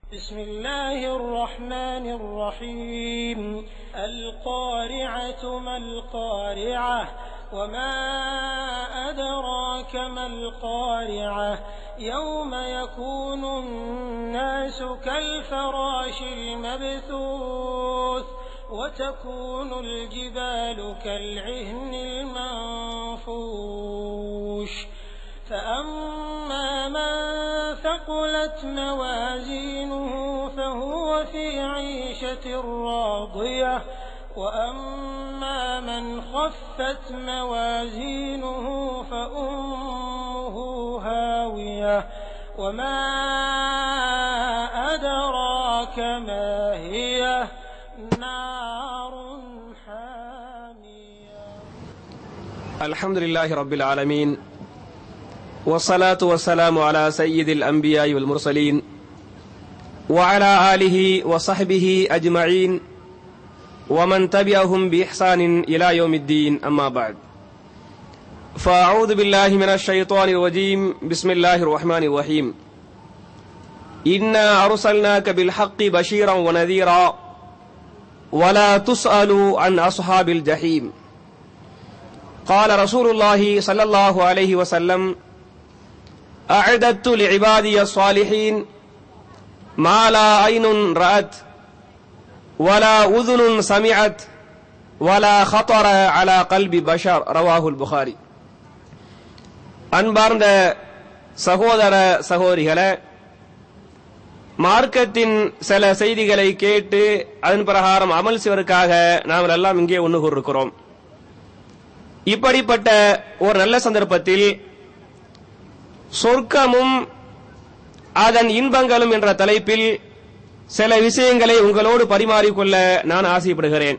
بسم الله الرحمن الرحيم القارعة ما القارعة وما أدراك ما القارعة يوم يكون الناس كالفراش المبثوث وتكون الجبال كالعهن المنفوش فأما من ثقلت موازينه فهو في عيشة راضية وأما من خفت موازينه فأمه هاوية وما أدراك ما هي نار حامية الحمد لله رب العالمين والصلاة والسلام على سيد الأنبياء والمرسلين وعلى آله وصحبه أجمعين ومن تبعهم بإحسان إلى يوم الدين أما بعد فأعوذ بالله من الشيطان الرجيم بسم الله الرحمن الرحيم إنا أرسلناك بالحق بشيرا ونذيرا ولا تسأل عن أصحاب الجحيم قال رسول الله صلى الله عليه وسلم أعددت لعبادي الصالحين ما لا عين رأت ولا أذن سمعت ولا خطر على قلب بشر رواه البخاري அன்பார்ந்த சகோதர சகோதரிகளே மார்க்கத்தின் சில செய்திகளை கேட்டு அதன் பிரகாரம் அமல் செய்வதற்காக நாம் எல்லாம் இங்கே ஒன்று கூறிருக்கிறோம் இப்படிப்பட்ட ஒரு நல்ல சந்தர்ப்பத்தில் சொர்க்கமும் அதன் இன்பங்களும் என்ற தலைப்பில் சில விஷயங்களை உங்களோடு பரிமாறிக்கொள்ள நான் ஆசைப்படுகிறேன்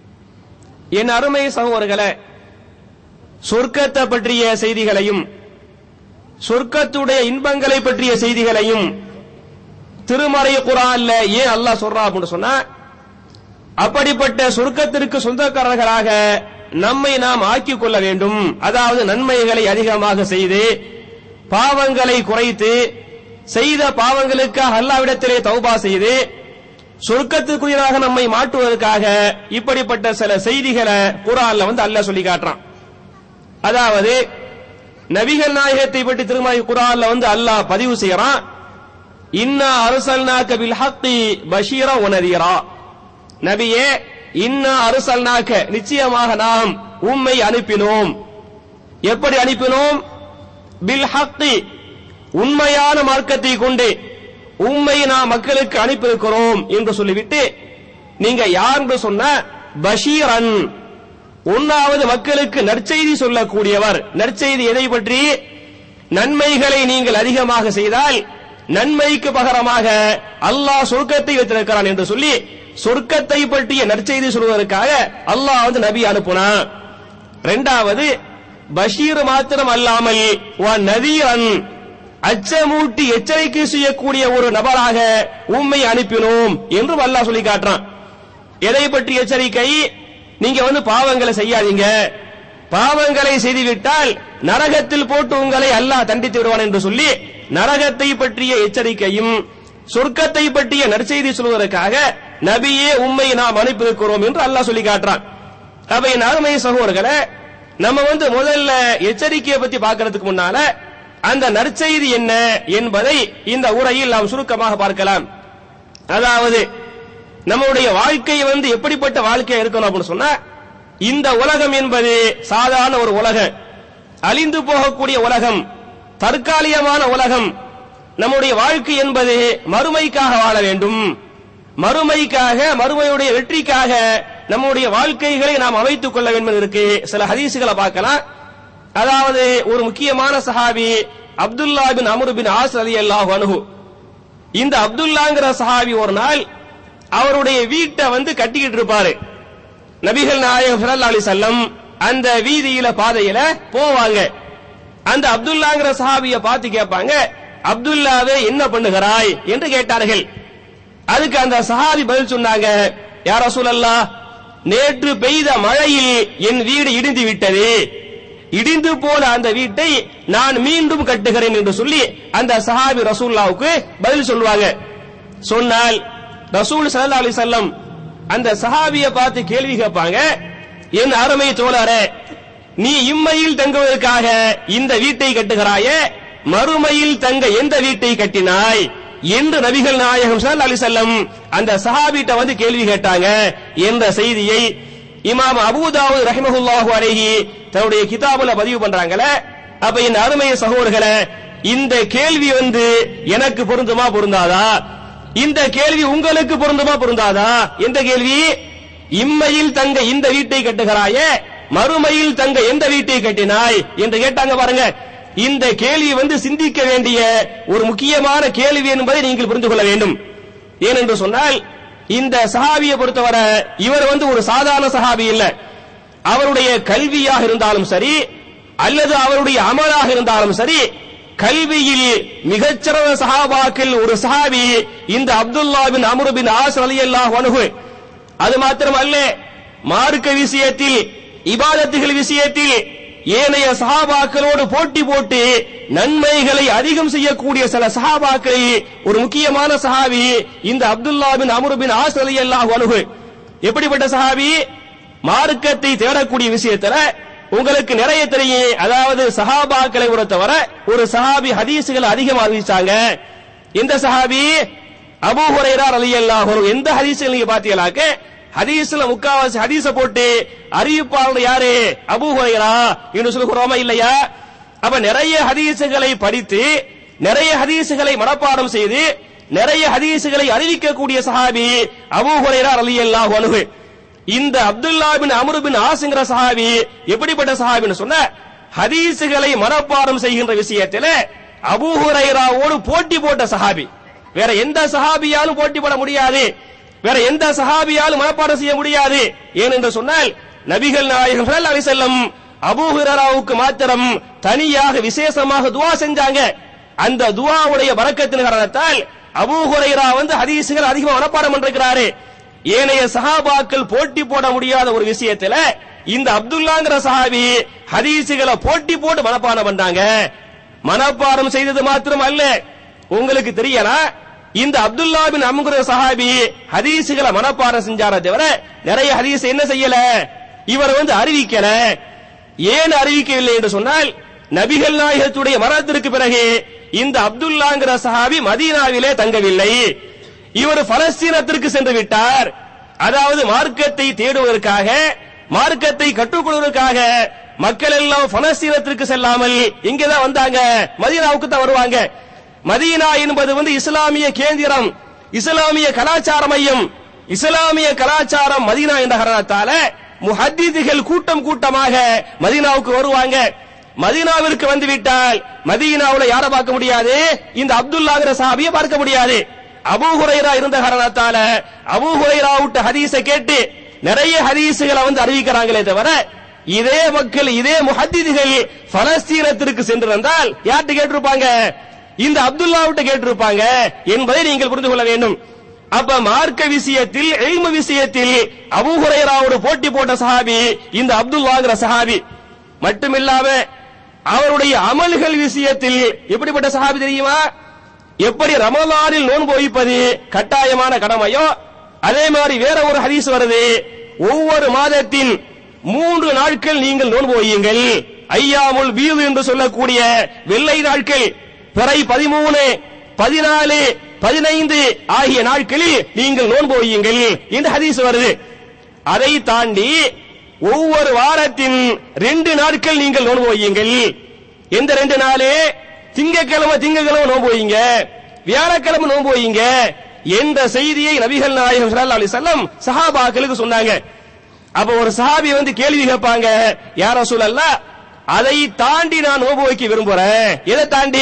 என் அருமை சகோதரர்களே சொர்க்கத்தை பற்றிய செய்திகளையும் சொர்க்கத்துடைய இன்பங்களை பற்றிய செய்திகளையும் திருமறை குரான்ல ஏன் அல்லாஹ் சொல்றான் அப்படின்னு சொன்னா அப்படிப்பட்ட சொர்க்கத்திற்கு சொந்தக்காரர்களாக நம்மை நாம் ஆக்கிக் கொள்ள வேண்டும் அதாவது நன்மைகளை அதிகமாக செய்து பாவங்களை குறைத்து செய்த பாவங்களுக்காக அல்லாவிடத்திலே தௌபா செய்து சொர்க்கத்துக்குரியதாக நம்மை மாற்றுவதற்காக இப்படிப்பட்ட சில செய்திகளை குரான்ல வந்து அல்லாஹ் சொல்லி காட்டுறான் அதாவது நபிகள் நாயகத்தை பற்றி திருமலை குரான்ல வந்து அல்லாஹ் பதிவு செய்யறான் இன்னா அரசல்நாக்க பில் ஹக்கி பஷீரா உனதீரா நபியே இன்னா அரசல்நாக்க நிச்சயமாக நாம் உம்மை அனுப்பினோம் எப்படி அனுப்பினோம் பில் ஹக்கி உண்மையான மார்க்கத்தை கொண்டு உண்மை நாம் மக்களுக்கு அனுப்பியிருக்கிறோம் என்று சொல்லிவிட்டு நீங்க யார் என்று சொன்ன பஷீரன் ஒன்னாவது மக்களுக்கு நற்செய்தி சொல்லக்கூடியவர் நற்செய்தி எதை பற்றி நன்மைகளை நீங்கள் அதிகமாக செய்தால் நன்மைக்கு பகரமாக அல்லாஹ் சொர்க்கத்தை வைத்திருக்கிறான் என்று சொல்லி சொர்க்கத்தை பற்றிய நற்செய்தி சொல்வதற்காக அல்லாஹ் வந்து நபி அனுப்புனான் இரண்டாவது பஷீர் மாத்திரம் அல்லாமல் நதீரன் அச்சமூட்டி எச்சரிக்கை செய்யக்கூடிய ஒரு நபராக உண்மை அனுப்பினோம் என்று அல்லாஹ் சொல்லி காட்டுறான் எதை பற்றி எச்சரிக்கை நீங்க வந்து பாவங்களை செய்யாதீங்க பாவங்களை செய்துவிட்டால் நரகத்தில் போட்டு உங்களை அல்லாஹ் தண்டித்து விடுவான் என்று சொல்லி நரகத்தை பற்றிய எச்சரிக்கையும் சொர்க்கத்தை பற்றிய நற்செய்தி சொல்வதற்காக நபியே உண்மை நாம் அனுப்பியிருக்கிறோம் என்று அல்லாஹ் சொல்லி காட்டுறான் அப்ப என் அருமை சகோதரர்களை நம்ம வந்து முதல்ல எச்சரிக்கையை பத்தி பார்க்கறதுக்கு முன்னால அந்த நற்செய்தி என்ன என்பதை இந்த உரையில் நாம் சுருக்கமாக பார்க்கலாம் அதாவது நம்முடைய வாழ்க்கை வந்து எப்படிப்பட்ட வாழ்க்கையா இருக்கணும் அப்படின்னு சொன்னா இந்த உலகம் என்பது சாதாரண ஒரு உலகம் அழிந்து போகக்கூடிய உலகம் தற்காலிகமான உலகம் நம்முடைய வாழ்க்கை என்பது மறுமைக்காக வாழ வேண்டும் மறுமைக்காக மறுமையுடைய வெற்றிக்காக நம்முடைய வாழ்க்கைகளை நாம் அமைத்துக் கொள்ள வேண்டும் என்பதற்கு சில ஹதீசுகளை பார்க்கலாம் அதாவது ஒரு முக்கியமான சஹாபி அப்துல்லா பின் அமரு பின் ஆஸ் அலி அல்லாஹ் அனுகு இந்த அப்துல்லாங்கிற சஹாபி ஒரு நாள் அவருடைய வீட்டை வந்து கட்டிக்கிட்டு இருப்பாரு நபிகள் நாயகம் ஸல்லல்லாஹு அலைஹி வஸல்லம் அந்த வீதியில பாதையில போவாங்க அந்த அப்துல்லாங்கிற சஹாபிய பார்த்து கேட்பாங்க அப்துல்லாவே என்ன பண்ணுகிறாய் என்று கேட்டார்கள் அதுக்கு அந்த சஹாபி பதில் சொன்னாங்க யார் ரசூலல்லாஹ் நேற்று பெய்த மழையில் என் வீடு இடிந்து விட்டது இடிந்து போன அந்த வீட்டை நான் மீண்டும் கட்டுகிறேன் என்று சொல்லி அந்த சஹாபி ரசூல்லாவுக்கு பதில் சொல்லுவாங்க சொன்னால் ரசூல் ஸல்லல்லாஹு அலைஹி வஸல்லம் அந்த சஹாபியை பார்த்து கேள்வி கேட்பாங்க என் அருமை தோழரே நீ இம்மையில் தங்குவதற்காக இந்த வீட்டை கட்டுகிறாயே மறுமையில் தங்க எந்த வீட்டை கட்டினாய் என்று நபிகள் நாயகம் ஸல்லல்லாஹு அலைஹி வஸல்லம் அந்த சஹாபிட்ட வந்து கேள்வி கேட்டாங்க என்ற செய்தியை இமாம் அபூதாவு ரஹிமஹுல்லாஹு அலைஹி தன்னுடைய கிதாபுல பதிவு பண்றாங்களே அப்ப என் அருமை சகோதரர்களே இந்த கேள்வி வந்து எனக்கு பொருந்துமா பொருந்தாதா இந்த கேள்வி உங்களுக்கு பொருந்துமா பொருந்தாதா எந்த கேள்வி இம்மையில் தங்க இந்த வீட்டை கட்டுகிறாயே மறுமையில் தங்க எந்த வீட்டை கட்டினாய் என்று கேட்டாங்க பாருங்க இந்த கேள்வி வந்து சிந்திக்க வேண்டிய ஒரு முக்கியமான கேள்வி என்பதை நீங்கள் புரிந்து கொள்ள வேண்டும் ஏனென்று சொன்னால் இந்த சஹாபியை பொறுத்தவரை இவர் வந்து ஒரு சாதாரண சஹாபி இல்ல அவருடைய கல்வியாக இருந்தாலும் சரி அல்லது அவருடைய அமலாக இருந்தாலும் சரி கல்வியில் மிகச்சிறந்த சஹாபாக்கள் ஒரு சஹாபி இந்த அப்துல்லா பின் அம்ரு பின் ஆஸ் ரலியல்லாஹு அன்ஹு அது மாத்திரமல்ல மார்க்க விஷயத்தில் இபாதத்துகள் விஷயத்தில் ஏனைய சஹாபாக்களோடு போட்டி போட்டு நன்மைகளை அதிகம் செய்யக்கூடிய சில சஹாபாக்களை ஒரு முக்கியமான சஹாபி இந்த அப்துல்லா பின் அம்ரு பின் ஆஸ் ரலியல்லாஹு அன்ஹு எப்படிப்பட்ட சஹாபி மார்க்கத்தை தேடக்கூடிய விஷயத்துல உங்களுக்கு நிறைய தெரியும் அதாவது சஹாபாக்களை பொறுத்தவரை ஒரு சஹாபி ஹதீசுகள் அதிகம் அறிவிச்சாங்க எந்த சஹாபி அபூ ஹுரைரா ரலியல்லாஹு அன்ஹு எந்த ஹதீஸ்கள் நீங்க பாத்தீங்களாக்க ஹதீஸ்ல முக்காவாசி ஹதீஸ போட்டு அறிவிப்பாளர் யாரு அபூ ஹுரைரா என்று சொல்லுகிறோமா இல்லையா அப்ப நிறைய ஹதீசுகளை படித்து நிறைய ஹதீசுகளை மனப்பாடம் செய்து நிறைய ஹதீசுகளை அறிவிக்கக்கூடிய சஹாபி அபூ ஹுரைரா ரலியல்லாஹு அன்ஹு இந்த அப்துல்லா பின் அம்ரு பின் ஆஸ்ங்கிற சஹாபி எப்படிப்பட்ட சஹாபின்னு சொன்ன ஹதீசுகளை மனப்பாடம் செய்கின்ற விஷயத்துல அபூ ஹுரைராவோடு போட்டி போட்ட சஹாபி வேற எந்த சஹாபியாலும் போட்டி போட முடியாது வேற எந்த சஹாபியாலும் மனப்பாடம் செய்ய முடியாது ஏனென்று சொன்னால் நபிகள் நாயகம் ஸல்லல்லாஹு அலைஹி வஸல்லம் அபூ ஹுரைராவுக்கு மாத்திரம் தனியாக விசேஷமாக துஆ செஞ்சாங்க அந்த துஆவுடைய பரக்கத்தின் காரணத்தால் அபூ ஹுரைரா வந்து ஹதீசுகள் அதிகமா மனப்பாடம் பண்ணிருக்கிறாரு ஏனைய சஹாபாக்கள் போட்டி போட முடியாத ஒரு விஷயத்துல இந்த அப்துல்லாங்கிற சஹாபி ஹதீசுகளை போட்டி போட்டு மனப்பாடம் பண்ணாங்க மனப்பாடம் செய்தது மாத்திரம் அல்ல உங்களுக்கு தெரியலாம் இந்த அப்துல்லா பின் அம்குற சஹாபி ஹதீசுகளை மனப்பாடம் செஞ்சாரே தவிர நிறைய ஹதீஸ் என்ன செய்யல இவர் வந்து அறிவிக்கல ஏன் அறிவிக்கவில்லை என்று சொன்னால் நபிகள் நாயகத்துடைய மரணத்திற்கு பிறகு இந்த அப்துல்லாங்கிற சஹாபி மதீனாவிலே தங்கவில்லை இவர் பலஸ்தீனத்திற்கு சென்று விட்டார் அதாவது மார்க்கத்தை தேடுவதற்காக மார்க்கத்தை கற்றுக்கொள்வதற்காக மக்கள் எல்லாம் பலஸ்தீனத்திற்கு செல்லாமல் இங்கதான் வந்தாங்க மதீனாவுக்கு தான் வருவாங்க மதீனா என்பது வந்து இஸ்லாமிய கேந்திரம் இஸ்லாமிய கலாச்சார மையம் இஸ்லாமிய கலாச்சாரம் மதீனா என்ற காரணத்தால முஹத்திதிகள் கூட்டம் கூட்டமாக மதீனாவுக்கு வருவாங்க மதீனாவிற்கு வந்து விட்டால் மதீனாவுல யார பார்க்க முடியாது இந்த அப்துல்லாங்கிற சாபியை பார்க்க முடியாது அபூ ஹுரைரா இருந்த காரணத்தால அபூ ஹுரைரா விட்ட ஹதீஸை கேட்டு நிறைய ஹதீஸுகளை வந்து அறிவிக்கிறாங்களே தவிர இதே மக்கள் இதே முஹத்திதிகள் பலஸ்தீனத்திற்கு சென்றிருந்தால் யார்கிட்ட கேட்டிருப்பாங்க இந்த அப்துல்லா விட்ட கேட்டிருப்பாங்க என்பதை நீங்கள் புரிந்து கொள்ள வேண்டும் அப்ப மார்க்க விஷயத்தில் எல்ம விஷயத்தில் அபூ ஹுரைராவோடு போட்டி போட்ட சஹாபி இந்த அப்துல்லாங்கிற சஹாபி மட்டுமில்லாம அவருடைய அமல்கள் விஷயத்தில் எப்படிப்பட்ட சஹாபி தெரியுமா எப்படி ரமலானில் நோன்பு வைப்பது கட்டாயமான கடமையோ அதே மாதிரி வேற ஒரு ஹதீஸ் வருது ஒவ்வொரு மாதத்தின் மூன்று நாட்கள் நீங்கள் நோன்பு வையுங்கள் ஐயாமுல் பீது என்று சொல்லக்கூடிய வெள்ளை நாட்கள் பிறை பதிமூணு பதினாலு பதினைந்து ஆகிய நாட்களில் நீங்கள் நோன்பு வையுங்கள் என்று ஹதீஸ் வருது அதை தாண்டி ஒவ்வொரு வாரத்தின் ரெண்டு நாட்கள் நீங்கள் நோன்பு வையுங்கள் எந்த ரெண்டு நாளு திங்கக்கிழமை திங்கக்கிழமை நோன்பு வையுங்க வியாழக்கிழமை நோன்பு வையுங்க என்ற செய்தியை நபிகள் நாயகம் ஸல்லல்லாஹு அலைஹி வஸல்லம் சஹாபாக்களுக்கு சொன்னாங்க அப்ப ஒரு சஹாபி வந்து கேள்வி கேட்பாங்க யார் ரசூலல்லாஹ் அதை தாண்டி நான் நோன்பு வைக்க விரும்புறேன் எதை தாண்டி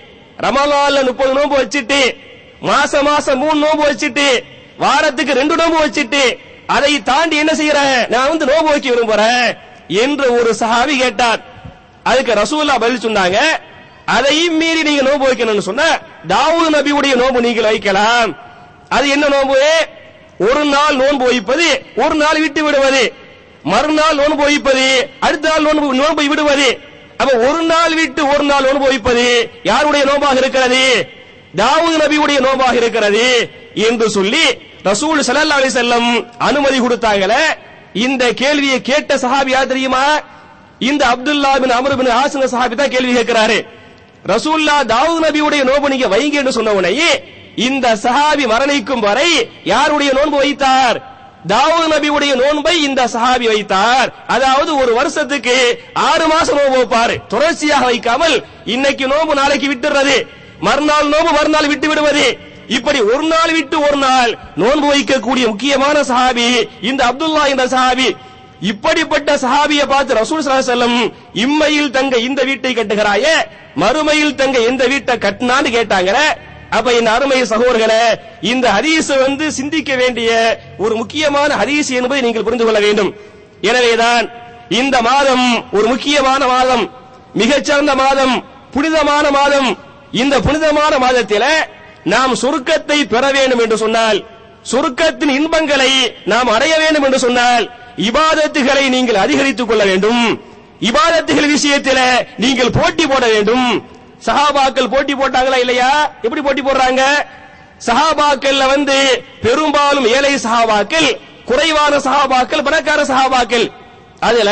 ரமலான்ல முப்பது நோன்பு வச்சுட்டு மாசம் மாசம் மூணு நோன்பு வச்சுட்டு வாரத்துக்கு ரெண்டு நோன்பு வச்சுட்டு அதை தாண்டி என்ன செய்யறேன் நான் வந்து நோன்பு வைக்க விரும்புறேன் என்று ஒரு சஹாபி கேட்டார் அதுக்கு ரசூல்லா பதில் சொன்னாங்க அதையும் மீறி நீங்க நோன்பு வைக்கணும்னு சொன்ன தாவூது நபியுடைய நோன்பு நீங்கள் வைக்கலாம் அது என்ன நோன்பு ஒரு நாள் நோன்பு வைப்பது ஒரு நாள் விட்டு விடுவது மறுநாள் நோன்பு வைப்பது அடுத்த நாள் நோன்பு நோன்பை விடுவது அப்ப ஒரு நாள் விட்டு ஒரு நாள் நோன்பு வைப்பது யாருடைய நோன்பாக இருக்கிறது தாவூத் நபியுடைய நோம்பாக இருக்கிறது என்று சொல்லி ரசூல் ஸல்லல்லாஹு அலைஹி வஸல்லம் அனுமதி கொடுத்தாங்களே இந்த கேள்வியை கேட்ட சஹாபி யார் தெரியுமா இந்த அப்துல்லா பின் அமர் பின் ஆசன சஹாபி தான் கேள்வி கேட்கிறாரு ரசூல்லா தாவூத் நபியுடைய நோன்பு நீங்க வைங்க என்று சொன்ன உடனே இந்த சஹாபி மரணிக்கும் வரை யாருடைய நோன்பு வைத்தார் தாவூத் நபியுடைய நோன்பை இந்த சஹாபி வைத்தார் அதாவது ஒரு வருஷத்துக்கு ஆறு மாசம் நோன்பு வைப்பாரு தொடர்ச்சியாக வைக்காமல் இன்னைக்கு நோன்பு நாளைக்கு விட்டுறது மறுநாள் நோன்பு மறுநாள் விட்டு விடுவது இப்படி ஒரு நாள் விட்டு ஒரு நாள் நோன்பு வைக்கக்கூடிய முக்கியமான சஹாபி இந்த அப்துல்லா என்ற சஹாபி இப்படிப்பட்ட சஹாபியை பார்த்து ரசூல் ஸல்லல்லாஹு அலைஹி வஸல்லம் இம்மையில் தங்க இந்த வீட்டை கட்டுகிறாயே மறுமையில் தங்க எந்த வீட்டை கட்டினான்னு கேட்டாங்களே அப்ப என் அருமை சகோதரர்களே இந்த ஹதீஸ் வந்து சிந்திக்க வேண்டிய ஒரு முக்கியமான ஹதீஸ் என்பதை நீங்கள் புரிந்து கொள்ள வேண்டும் எனவேதான் இந்த மாதம் ஒரு முக்கியமான மாதம் மிகச்சிறந்த மாதம் புனிதமான மாதம் இந்த புனிதமான மாதத்தில நாம் சுருக்கத்தை பெற வேண்டும் என்று சொன்னால் சுருக்கத்தின் இன்பங்களை நாம் அடைய வேண்டும் என்று சொன்னால் இபாதத்துகளை நீங்கள் அதிகரித்துக் கொள்ள வேண்டும் இபாதத்துகள் விஷயத்தில நீங்கள் போட்டி போட வேண்டும் சஹாபாக்கள் போட்டி போட்டாங்களா இல்லையா எப்படி போட்டி போடுறாங்க சஹாபாக்கள்ல வந்து பெரும்பாலும் ஏழை சஹாபாக்கள் குறைவான சஹாபாக்கள் பணக்கார சஹாபாக்கள் அதுல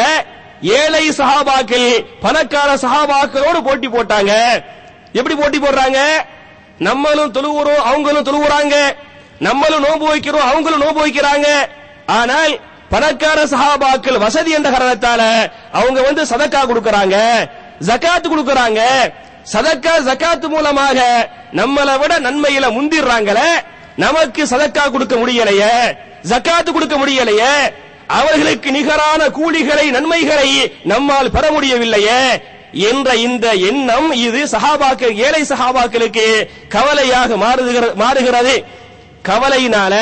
ஏழை சஹாபாக்கள் பணக்கார சஹாபாக்களோடு போட்டி போட்டாங்க எப்படி போட்டி போடுறாங்க நம்மளும் தொழுவுறோம் அவங்களும் தொழுவுறாங்க நம்மளும் நோன்பு வைக்கிறோம் அவங்களும் நோன்பு வைக்கிறாங்க ஆனால் பணக்கார சஹாபாக்கள் வசதி என்ற காரணத்தால அவங்க வந்து சதக்கா கொடுக்கறாங்க ஜகாத் கொடுக்கறாங்க சதக்கா ஜகாத் மூலமாக நம்மளை விட நன்மையில முந்திடுறாங்களே நமக்கு சதக்கா கொடுக்க முடியலையே ஜகாத் கொடுக்க முடியலையே அவர்களுக்கு நிகரான கூலிகளை நன்மைகளை நம்மால் பெற முடியவில்லையே என்ற இந்த எண்ணம் இது சஹாபாக்கள் ஏழை சஹாபாக்களுக்கு கவலையாக மாறுகிற- மாறுகிறது கவலையினால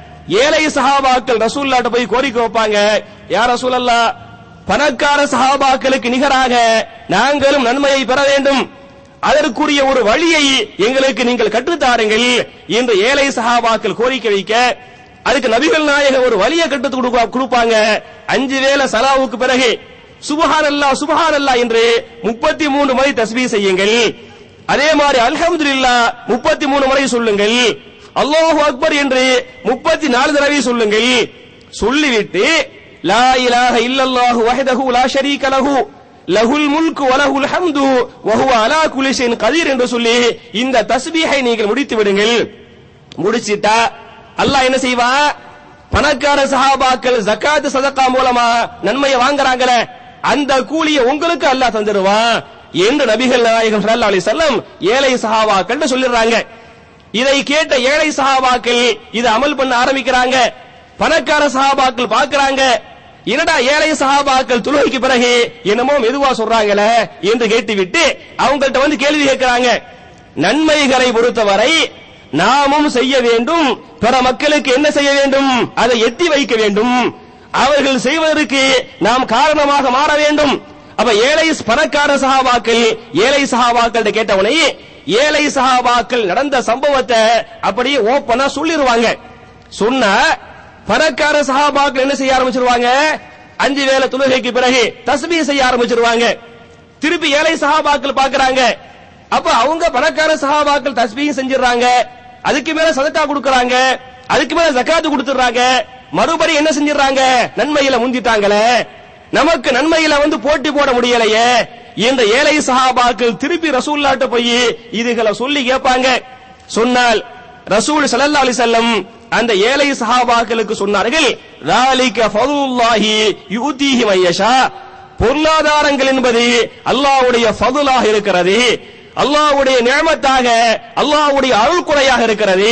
ஏழை சஹாபாக்கள் ரசூல்லாட்ட போய் கோரிக்கை வைப்பாங்க யார் ரசூலல்லா பணக்கார சஹாபாக்களுக்கு நிகராக நாங்களும் நன்மையை பெற வேண்டும் அதற்குரிய ஒரு வழியை எங்களுக்கு நீங்கள் கற்றுத்தாருங்கள் என்று ஏழை சஹாபாக்கள் கோரிக்கை வைக்க அதுக்கு நபிகள் நாயகம் ஒரு வழியை கற்றுத் கொடுப்பா- கொடுப்பாங்க அஞ்சு வேளை சலாவுக்கு பிறகு சுபஹான் அல்லா சுபஹான் அல்லா என்று முப்பத்தி மூன்று முறை தஸ்பீ செய்யுங்கள் அதே மாதிரி அல்ஹம்துலில்லா முப்பத்தி மூணு முறை சொல்லுங்கள் அல்லாஹு அக்பர் என்று முப்பத்தி நாலு தடவை சொல்லுங்கள் சொல்லிவிட்டு லா இலாஹ இல்லல்லாஹு வஹ்தஹு லா ஷரீக லஹு லஹுல் முல்கு வலஹுல் ஹம்து வஹுவ அலா குல்லி ஷைஇன் கதீர் என்று சொல்லி இந்த தஸ்பீஹை நீங்கள் முடித்து விடுங்கள் முடிச்சிட்டா அல்லாஹ் என்ன செய்வா பணக்கார சஹாபாக்கள் ஜக்காத் சதக்கா மூலமா நன்மையை வாங்குறாங்களே அந்த கூலியை உங்களுக்கு அல்லாஹ் தந்துடுவான் என்று நபிகள் நாயகம் ஸல்லல்லாஹு அலைஹி வஸல்லம் ஏழை சஹாபாக்கள் சொல்லிடுறாங்க இதை கேட்ட ஏழை சஹாபாக்கள் இதை அமல் பண்ண ஆரம்பிக்கிறாங்க பணக்கார சஹாபாக்கள் பார்க்கறாங்க என்னடா ஏழை சஹாபாக்கள் தொழுகைக்கு பிறகு என்னமோ மெதுவா சொல்றாங்களே என்று கேட்டுவிட்டு அவங்கள்ட்ட வந்து கேள்வி கேட்கிறாங்க நன்மைகளை பொறுத்தவரை நாமும் செய்ய வேண்டும் பிற மக்களுக்கு என்ன செய்ய வேண்டும் அதை எட்டி வைக்க வேண்டும் அவர்கள் செய்வதற்கு நாம் காரணமாக மாற வேண்டும் அப்ப ஏழை பணக்கார சஹாபாக்கள் ஏழை சஹாபாக்கள் கேட்டவனை ஏழை சஹாபாக்கள் நடந்த சம்பவத்தை அப்படியே ஓப்பனா சொல்லிருவாங்க சொன்னா பணக்கார சஹாபாக்கள் என்ன செய்ய ஆரம்பிச்சிருவாங்க அஞ்சு வேளை தொழுகைக்கு பிறகு தஸ்பீ செய்ய ஆரம்பிச்சிருவாங்க திருப்பி ஏழை சஹாபாக்கள் பாக்குறாங்க அப்ப அவங்க பணக்கார சஹாபாக்கள் தஸ்பீயும் செஞ்சிடறாங்க அதுக்கு மேல சதக்கா கொடுக்கறாங்க அதுக்கு மேல ஜகாத்து கொடுத்துறாங்க மறுபடியும் என்ன செஞ்சிடறாங்க நன்மையில முந்திட்டாங்களே நமக்கு நன்மையில வந்து போட்டி போட முடியலையே இந்த ஏழை சஹாபாக்கள் திருப்பி ரசூல்லாட்ட போய் இதுகளை சொல்லி கேட்பாங்க சொன்னால் ரசூல் ஸல்லல்லாஹு அலைஹி வஸல்லம் அந்த ஏழை சஹாபாக்களுக்கு சொன்னார்கள் ذَلِكَ فَضْلُ اللَّهِ يُؤْتِيهِ مَن يَشَاءُ பொருளாதாரங்கள் என்பது அல்லாஹ்வுடைய ஃபதுலாக இருக்கிறது அல்லாஹ்வுடைய நியமத்தாக அல்லாஹ்வுடைய அருள் குறையாக இருக்கிறது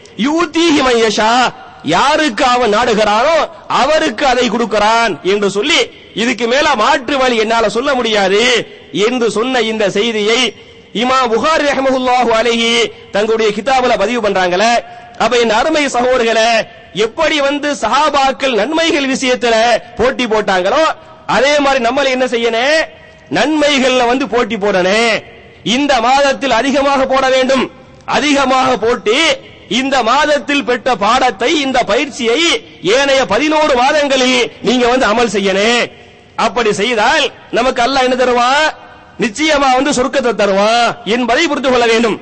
யூதீஹி மன் யஷா யாருக்கு அவன் நாடுகிறானோ அவருக்கு அதை கொடுக்கிறான் என்று சொல்லி இதுக்கு மேல மாற்று வழி என்னால சொல்ல முடியாது என்று சொன்ன இந்த செய்தியை இமாம் புகாரி ரஹ்மஹுல்லாஹு அலைஹி தங்களுடைய கிதாபுல பதிவு பண்றாங்களே அப்ப என் அருமை சகோதரர்களே எப்படி வந்து சஹாபாக்கள் நன்மைகள் விஷயத்துல போட்டி போட்டாங்களோ அதே மாதிரி நம்மள என்ன செய்யணும் நன்மைகள்ல வந்து போட்டி போடணும் இந்த மாதத்தில் அதிகமாக போட வேண்டும் அதிகமாக போட்டு இந்த மாதத்தில் பெற்ற பாடத்தை இந்த பயிற்சியை ஏனைய பதினோரு மாதங்களில் நீங்க வந்து அமல் செய்யணும் அப்படி செய்தால் நமக்கு அல்லாஹ் என்ன தருவான் நிச்சயமா வந்து சொர்க்கத்தை தருவான் என்பதை புரிந்து கொள்ள வேண்டும்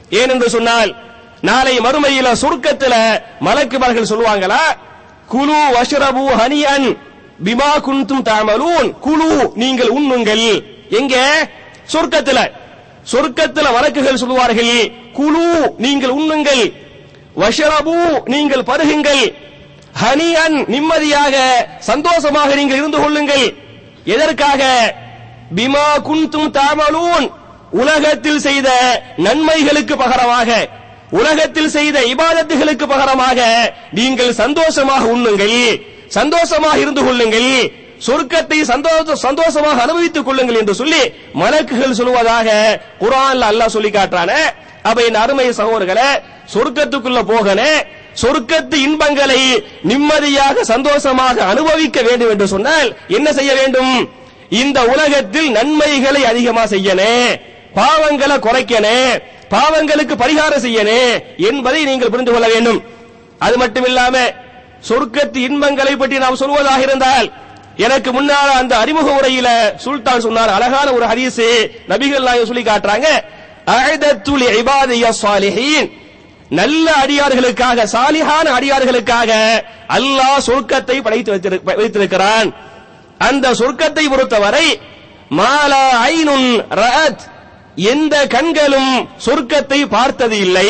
ஏனென்று சொன்னால் நாளை மறுமையில சுருக்கத்துல மலக்குமார்கள் சொல்லுவாங்களா குலு வஷ்ரபு ஹனியன் பிமா குன்தும் தாமலூன் குலு நீங்கள் உண்ணுங்கள் எங்க சொர்க்கத்துல சொர்க்கத்துல வழக்குகள் சொல்லுவார்கள் குலு நீங்கள் உண்ணுங்கள் வஷரபு நீங்கள் பருகுங்கள் ஹனியன் நிம்மதியாக சந்தோஷமாக நீங்கள் இருந்து கொள்ளுங்கள் எதற்காக பிமா குன்தும் தாமலூன் உலகத்தில் செய்த நன்மைகளுக்கு பகரமாக உலகத்தில் செய்த இபாதத்துகளுக்கு பகரமாக நீங்கள் சந்தோஷமாக உண்ணுங்கள் சந்தோஷமாக இருந்து கொள்ளுங்கள் சொர்க்கத்தை சந்தோஷ சந்தோஷமாக அனுபவித்துக் கொள்ளுங்கள் என்று சொல்லி மலக்குகள் சொல்வதாக குரான்ல அல்லாஹ் சொல்லி காட்டுறானே அப்ப என் அருமை சகோதரர்களே சொர்க்கத்துக்குள்ள போகனே சொர்க்கத்து இன்பங்களை நிம்மதியாக சந்தோஷமாக அனுபவிக்க வேண்டும் என்று சொன்னால் என்ன செய்ய வேண்டும் இந்த உலகத்தில் நன்மைகளை அதிகமா செய்யனே பாவங்களை குறைக்கனே பாவங்களுக்கு பரிகாரம் செய்யனே என்பதை நீங்கள் புரிந்து கொள்ள வேண்டும் அது மட்டும் இல்லாம சொர்க்கத்து இன்பங்களை பற்றி நாம் சொல்வதாக இருந்தால் எனக்கு முன்னால அந்த அறிமுக உரையில சுல்தான் சொன்னார் அழகான ஒரு ஹதீஸ் நபிகள் நாயகம் சொல்லி காட்டுறாங்க அஹதத்துல் இபாதிய சாலிஹீன் நல்ல அடியார்களுக்காக சாலிஹான அடியார்களுக்காக அல்லாஹ் சொர்க்கத்தை படைத்து வைத்திரு- வைத்திருக்கிறான் அந்த சொர்க்கத்தை பொறுத்தவரை மாலா ஐனுன் ரஅத் எந்த கண்களும் சொர்க்கத்தை பார்த்தது இல்லை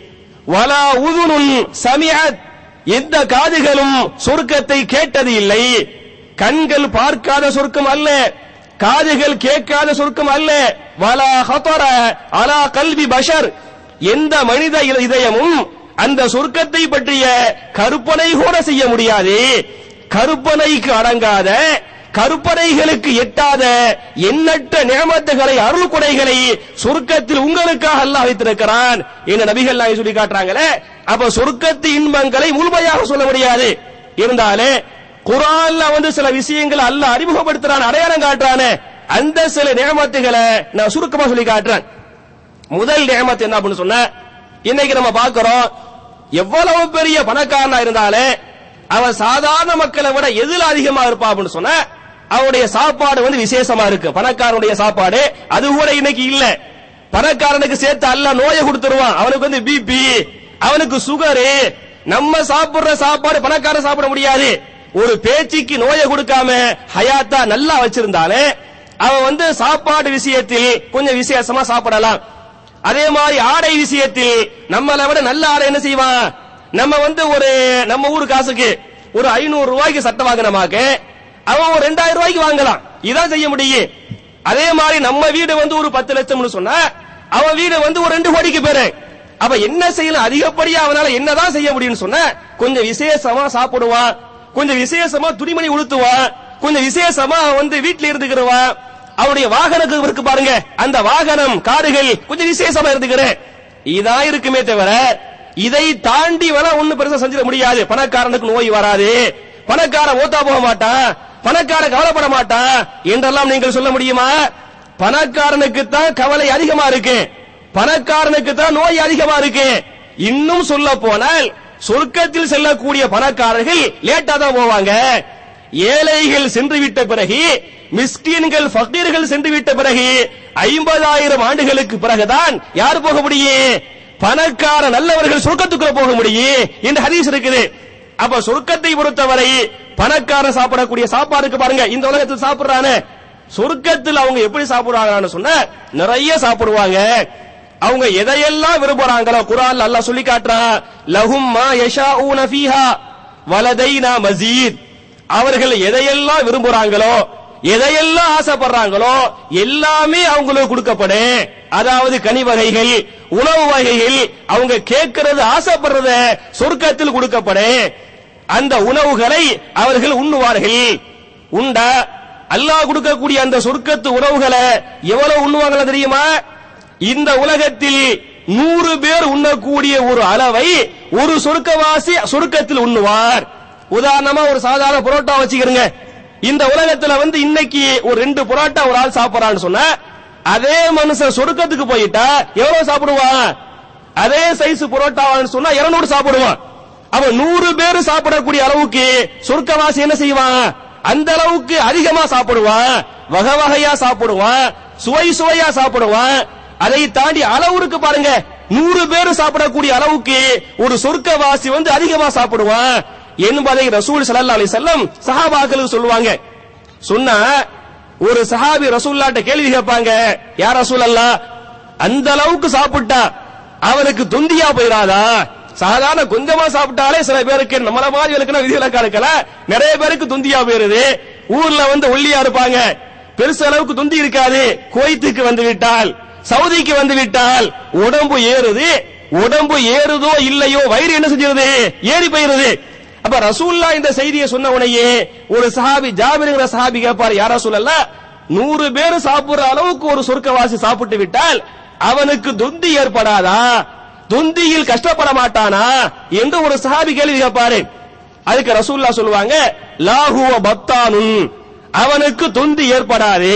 வலா உதுனுன் சமிஅத் எந்த காதுகளும் சொர்க்கத்தை கேட்டது இல்லை கண்கள் பார்க்காத சொர்க்கம் அல்ல காதுகள் கேட்காத சொர்க்கம் அல்ல வலா ஹதர அலா கல்வி பஷர் எந்த மனித இத- இதயமும் அந்த சொர்க்கத்தை பற்றிய கற்பனை கூட செய்ய முடியாது கற்பனைக்கு அடங்காத கற்பனைகளுக்கு எட்டாத எண்ணற்ற நியமத்துகளை அருள் கொடைகளை சொர்க்கத்தில் உங்களுக்காக அல்லாஹ் வைத்திருக்கிறான் என்ன நபிகள் நாயகம் சொல்லி காட்டுறாங்களே அப்ப சொர்க்கத்து இன்பங்களை முழுமையாக சொல்ல முடியாது இருந்தாலே குரான்ல வந்து சில விஷயங்களை அல்லாஹ் அறிமுகப்படுத்துறான் அடையாளம் காட்டுறானே அந்த சில நியமத்துகளை நான் சுருக்கமா சொல்லி காட்டுறேன் முதல் நியமத்து என்ன அப்படின்னு சொன்ன இன்னைக்கு நம்ம பார்க்கிறோம் எவ்வளவு பெரிய பணக்காரனா இருந்தாலே அவன் சாதாரண மக்களை விட எதுல அதிகமா இருப்பான் அப்படின்னு சொன்ன அவனுடைய சாப்பாடு வந்து விசேஷமா இருக்கு பணக்காரனுடைய சாப்பாடு அது கூட இன்னைக்கு இல்ல பணக்காரனுக்கு சேர்த்து அல்ல நோயை கொடுத்துருவான் அவனுக்கு வந்து பிபி அவனுக்கு சுகரு நம்ம சாப்பிடுற சாப்பாடு பணக்காரன் சாப்பிட முடியாது ஒரு பேச்சுக்கு நோயை கொடுக்காம ஹயாத்தா நல்லா வச்சிருந்தாலே அவன் வந்து சாப்பாடு விஷயத்தில் கொஞ்சம் விசேஷமா சாப்பிடலாம் அதே மாதிரி ஆடை விஷயத்தில் நம்மளை விட நல்ல ஆடை என்ன செய்வான் நம்ம வந்து ஒரு நம்ம ஊரு காசுக்கு ஒரு ஐநூறு ரூபாய்க்கு சட்டை வாங்கினமாக்க அவன் ஒரு ரெண்டாயிரம் ரூபாய்க்கு வாங்கலாம் இதான் செய்ய முடியும் அதே மாதிரி நம்ம வீடு வந்து ஒரு பத்து லட்சம்னு சொன்னா அவன் வீடு வந்து ஒரு ரெண்டு கோடிக்கு பேரு அப்ப என்ன செய்யலாம் அதிகப்படியா அவனால என்னதான் செய்ய முடியும்னு சொன்னா கொஞ்சம் விசேஷமா சாப்பிடுவான் கொஞ்சம் விசேஷமா துணிமணி உடுத்துவான் கொஞ்சம் விசேஷமா அவன் வந்து வீட்டுல இருந்துக்கிறவான் அவருடைய வாகனத்துக்கு இருக்கு பாருங்க அந்த வாகனம் காருகள் கொஞ்சம் விசேஷமா இருந்துக்கிறேன் இதான் இருக்குமே தவிர இதை தாண்டி வேணா ஒண்ணு பெருசா செஞ்சிட முடியாது பணக்காரனுக்கு நோய் வராது பணக்காரன் ஓத்தா போக மாட்டான் பணக்காரன் கவலைப்பட மாட்டான் என்றெல்லாம் நீங்கள் சொல்ல முடியுமா பணக்காரனுக்கு தான் கவலை அதிகமா இருக்கு பணக்காரனுக்கு தான் நோய் அதிகமா இருக்கு இன்னும் சொல்ல போனால் சொர்க்கத்தில் செல்லக்கூடிய பணக்காரர்கள் லேட்டா தான் போவாங்க ஏழைகள் சென்று விட்ட பிறகு மிஸ்கீன்கள் ஃபக்கீர்கள் சென்று விட்ட பிறகு ஐம்பதாயிரம் ஆண்டுகளுக்கு பிறகுதான் யார் போக முடியும் பணக்கார நல்லவர்கள் சொர்க்கத்துக்குள்ள போக முடியும் என்று ஹதீஸ் இருக்குது அப்ப சொர்க்கத்தை பொறுத்தவரை பணக்காரன் சாப்பிடக்கூடிய சாப்பாடுக்கு பாருங்க இந்த உலகத்தில் சாப்பிடுறானே சொர்க்கத்தில் அவங்க எப்படி சாப்பிடுவாங்கன்னு சொன்ன நிறைய சாப்பிடுவாங்க அவங்க எதையெல்லாம் விரும்புறாங்களோ குரான் அல்லாஹ் சொல்லி காட்டுறான் லஹும் மா யஷாஊன ஃபீஹா வலதைனா மஸீத் அவர்கள் எதையெல்லாம் விரும்புறாங்களோ எதையெல்லாம் ஆசைப்படுறாங்களோ எல்லாமே அவங்களுக்கு கொடுக்கப்படும் அதாவது கனி வகைகள் உணவு வகைகள் அவங்க கேட்கறது ஆசைப்படுறத சொர்க்கத்தில் கொடுக்கப்படும் அந்த உணவுகளை அவர்கள் உண்ணுவார்கள் உண்டா அல்லாஹ் கொடுக்கக்கூடிய அந்த சொர்க்கத்து உணவுகளை எவ்வளவு உண்ணுவாங்களா தெரியுமா இந்த உலகத்தில் நூறு பேர் உண்ணக்கூடிய ஒரு அளவை ஒரு சொர்க்கவாசி சொர்க்கத்தில் உண்ணுவார் உதாரணமா ஒரு சாதாரண புரோட்டா வச்சுக்கிறங்க இந்த உலகத்துல வந்து இன்னைக்கு ஒரு ரெண்டு புரோட்டா ஒரு ஆள் சாப்பிடறான்னு சொன்னா அதே மனுஷன் சொர்க்கத்துக்கு போயிட்டா எவ்வளவு சாப்பிடுவான் அதே சைஸ் புரோட்டாவான்னு சொன்னா 200 சாப்பிடுவான் அவன் நூறு பேர் சாப்பிடக்கூடிய அளவுக்கு சொர்க்கவாசி என்ன செய்வான் அந்த அளவுக்கு அதிகமா சாப்பிடுவான் வகை வகையா சாப்பிடுவான் சுவை சுவையா சாப்பிடுவான் அதை தாண்டி அளவு இருக்கு பாருங்க நூறு பேர் சாப்பிடக்கூடிய அளவுக்கு ஒரு சொர்க்கவாசி வந்து அதிகமா சாப்பிடுவான் என்பதை ரசூல் ஸல்லல்லாஹு அலைஹி வஸல்லம் சஹாபாக்களுக்கு சொல்லுவாங்க சொன்னா ஒரு சஹாபி ரசூல்லாட்ட கேள்வி கேட்பாங்க யார் ரசூல் அல்லாஹ் அந்த அளவுக்கு சாப்பிட்டா அவனுக்கு தொந்தியா போயிடாதா சாதாரண கொஞ்சமா சாப்பிட்டாலே சில பேருக்கு நம்மள மாதிரி இருக்குன்னா விதிவிலக்கா இருக்கல நிறைய பேருக்கு தொந்தியா போயிருது ஊர்ல வந்து ஒல்லியா இருப்பாங்க பெருசு அளவுக்கு தொந்தி இருக்காது கோயத்துக்கு வந்து விட்டால் சவுதிக்கு வந்து விட்டால் உடம்பு ஏறுது உடம்பு ஏறுதோ இல்லையோ வயிறு என்ன செஞ்சிருது ஏறி போயிருது அப்ப ரசூல்லா இந்த செய்தியை சொன்ன உடனே ஒரு சஹாபி ஜாபிருங்கிற சஹாபி கேட்பார் யாரா சொல்லல நூறு பேர் சாப்பிடுற அளவுக்கு ஒரு சொர்க்கவாசி சாப்பிட்டு விட்டால் அவனுக்கு தொந்தி ஏற்படாதா தொந்தியில் கஷ்டப்பட மாட்டானா என்று ஒரு சஹாபி கேள்வி கேட்பாரு அதுக்கு ரசூல்லா சொல்லுவாங்க லாஹுவ பக்தானுன் அவனுக்கு தொந்தி ஏற்படாது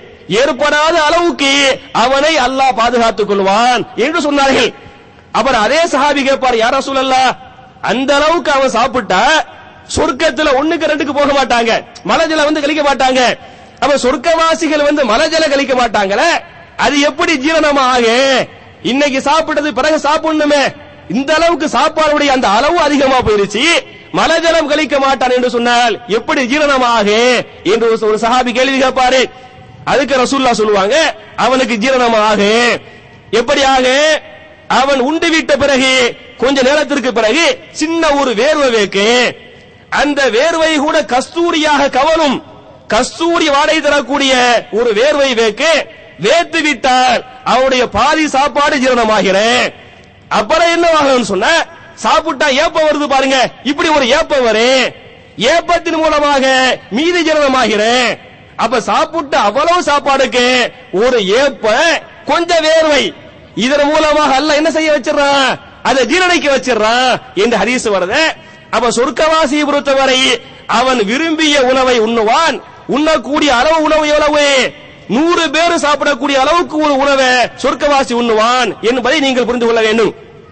ஏற்படாத அளவுக்கு அவனை அல்லாஹ் பாதுகாத்துக் கொள்வான் என்று சொன்னார்கள் அப்புறம் அதே சஹாபி கேட்பார் யார் ரசூலல்லா அந்த அளவுக்கு அவன் சாப்பிட்டா சொர்க்கத்துல ஒண்ணுக்கு ரெண்டுக்கு போக மாட்டாங்க மலஜல வந்து கழிக்க மாட்டாங்க அப்ப சொர்க்கவாசிகள் வந்து மலஜல கழிக்க மாட்டாங்களே அது எப்படி ஜீரணமா ஆகும் இன்னைக்கு சாப்பிட்டது பிறகு சாப்பிடணுமே இந்த அளவுக்கு சாப்பாடுடைய அந்த அளவு அதிகமா போயிருச்சு மலஜலம் கழிக்க மாட்டான் என்று சொன்னால் எப்படி ஜீரணமாக என்று ஒரு- ஒரு சஹாபி கேள்வி கேட்பாரு அதுக்கு ரசூல்லா சொல்லுவாங்க அவனுக்கு ஜீரணமாக எப்படியாக அவன் உண்டு விட்ட பிறகு கொஞ்ச நேரத்திற்கு பிறகு சின்ன ஒரு வேர்வை வேக்கு அந்த வேர்வை கூட கஸ்தூரியாக கவலும் கஸ்தூரி வாடகை தரக்கூடிய ஒரு வேர்வை வேக்கு வேத்து விட்டால் அவனுடைய பாதி சாப்பாடு ஜீரணமாகிறேன் அப்புறம் என்னவாகும் சொன்ன சாப்பிட்டா ஏப்பம் வருது பாருங்க இப்படி ஒரு ஏப்பம் வரும் ஏப்பத்தின் மூலமாக மீதி ஜீரணமாகிறேன் அப்ப சாப்பிட்ட அவ்வளவு சாப்பாடுக்கு ஒரு ஏப்ப கொஞ்சம் வேர்வை இதன் மூலமாக அல்லாஹ் என்ன செய்ய வச்சிடறான் அதை ஜீரணிக்க வச்சிடறான் என்று ஹதீஸ் வருது அப்ப சொர்க்கவாசியை பொறுத்தவரை அவன் விரும்பிய உணவை உண்ணுவான் உண்ணக்கூடிய அளவு உணவு எவ்வளவு நூறு பேர் சாப்பிடக்கூடிய அளவுக்கு ஒரு உணவை சொர்க்கவாசி உண்ணுவான் என்பதை நீங்கள் புரிந்து கொள்ள வேண்டும்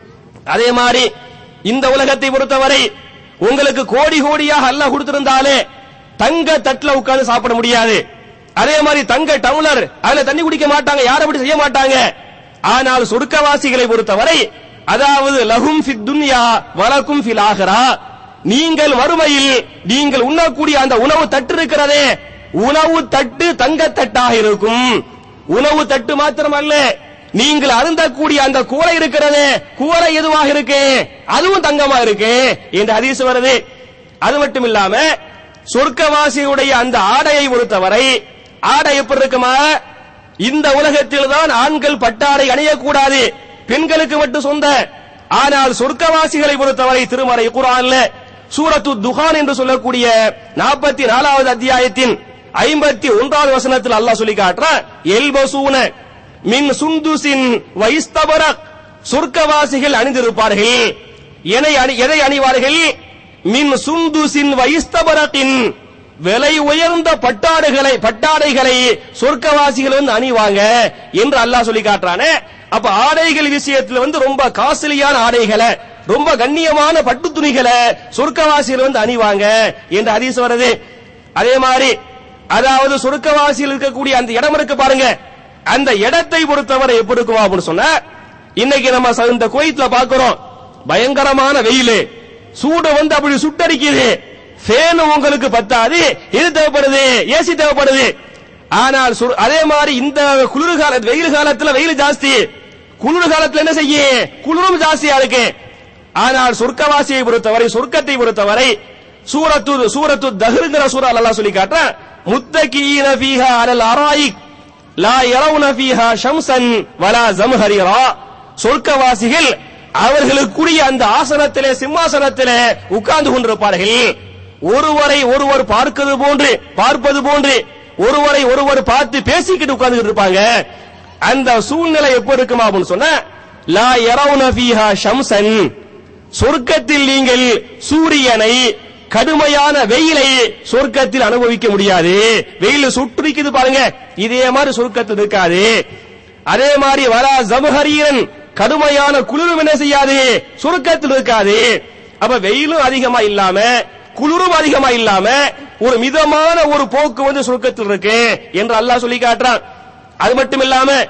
அதே மாதிரி இந்த உலகத்தை பொறுத்தவரை உங்களுக்கு கோடி கோடியாக அல்லாஹ் கொடுத்திருந்தாலே தங்க தட்டுல உட்கார்ந்து சாப்பிட முடியாது அதே மாதிரி தங்க டம்ளர் அதுல தண்ணி குடிக்க மாட்டாங்க யாரும் அப்படி செய்ய மாட்டாங்க ஆனால் சொர்க்கவாசிகளை பொறுத்தவரை அதாவது லகும் ஃபித் துன்யா வலக்கும் ஃபில் ஆஹிரா நீங்கள் மறுமையில் நீங்கள் உண்ணக்கூடிய அந்த உணவு தட்டு இருக்கிறதே உணவு தட்டு தங்க தட்டாக இருக்கும் உணவு தட்டு மாத்திரமல்ல நீங்கள் அருந்தக்கூடிய அந்த கூரை இருக்கிறது கூரை எதுவாக இருக்கு அதுவும் தங்கமா இருக்கு என்று ஹதீஸ் வருது அது மட்டும் இல்லாம சொர்க்கவாசியுடைய அந்த ஆடையை பொறுத்தவரை ஆடை எப்படி இருக்குமா இந்த உலகத்தில் தான் ஆண்கள் பட்டாடை அணியக்கூடாது பெண்களுக்கு மட்டும் சொந்த ஆனால் சொர்க்கவாசிகளை பொறுத்தவரை திருமறை குரான்ல சூரத்து துஹான் என்று சொல்லக்கூடிய நாற்பத்தி நாலாவது அத்தியாயத்தின் ஐம்பத்தி ஒன்றாவது வசனத்தில் அல்லாஹ் சொல்லி காட்டுறான் எல்பசூன மின் சுந்துசின் வைஸ்தபரக் சொர்க்கவாசிகள் அணிந்திருப்பார்கள் எதை அணி எதை அணிவார்கள் மின் சுந்துசின் வைஸ்தபரத்தின் விலை உயர்ந்த பட்டாடுகளை பட்டாடைகளை சொர்க்கவாசிகள் வந்து அணிவாங்க என்று அல்லாஹ் சொல்லி காட்டுறானே அப்ப ஆடைகள் விஷயத்துல வந்து ரொம்ப காஸ்ட்லியான ஆடைகளை ரொம்ப கண்ணியமான பட்டு துணிகளை சொர்க்கவாசிகள் வந்து அணிவாங்க என்று ஹதீஸ் வருது அதே மாதிரி அதாவது சொர்க்கவாசியில் இருக்கக்கூடிய அந்த இடம் இருக்கு பாருங்க அந்த இடத்தை பொறுத்தவரை எப்படி இருக்குமா அப்படின்னு சொன்னா இன்னைக்கு நம்ம ச- இந்த கோயத்துல பாக்குறோம் பயங்கரமான வெயில் சூடு வந்து அப்படி சுட்டடிக்குது ஃபேன் உங்களுக்கு பத்தாது இது தேவைப்படுது ஏசி தேவைப்படுது ஆனால் சுர்- அதே மாதிரி இந்த குளிர் கால வெயில் காலத்துல வெயில் ஜாஸ்தி குளிர் காலத்துல என்ன செய்ய குளிரும் ஜாஸ்தியா இருக்கு ஆனால் சொர்க்கவாசியை பொறுத்தவரை சொர்க்கத்தை பொறுத்தவரை சூரத்து சூரத்து தஹ்ருங்கிற சூரா அல்லாஹ் சொல்லி காட்டுறான் முத்தகீன ஃபீஹா அலல் அராயிக் லா யரவுன ஃபீஹா ஷம்சன் வலா ஜம்ஹரீரா சொர்க்கவாசிகள் அவர்களுக்குரிய அந்த ஆசனத்திலே சிம்மாசனத்திலே உட்கார்ந்து கொண்டிருப்பார்கள் ஒருவரை ஒருவர் பார்க்கிறது போன்று பார்ப்பது போன்று ஒருவரை ஒருவர் பார்த்து பேசிக்கிட்டு உட்கார்ந்துட்டு இருப்பாங்க அந்த சூழ்நிலை எப்படி இருக்குமா அப்படின்னு சொன்னா லா யரவுன ஃபீஹா ஷம்சன் சொர்க்கத்தில் நீங்கள் சூரியனை கடுமையான வெயிலை சொர்க்கத்தில் அனுபவிக்க முடியாது வெயில் சுற்றுக்குது பாருங்க இதே மாதிரி சொர்க்கத்தில் இருக்காது அதே மாதிரி வரா ஜமுஹரீரன் கடுமையான குளிரும் என்ன செய்யாது சொர்க்கத்தில் இருக்காது அப்ப வெயிலும் அதிகமா இல்லாம குளிரும் அதிகமா இல்லாம ஒரு மிதமான ஒரு போக்கு வந்து சொர்க்கத்தில் இருக்கு என்று அல்லாஹ் சொல்லி காட்டுறான் அது மட்டும் இல்லாம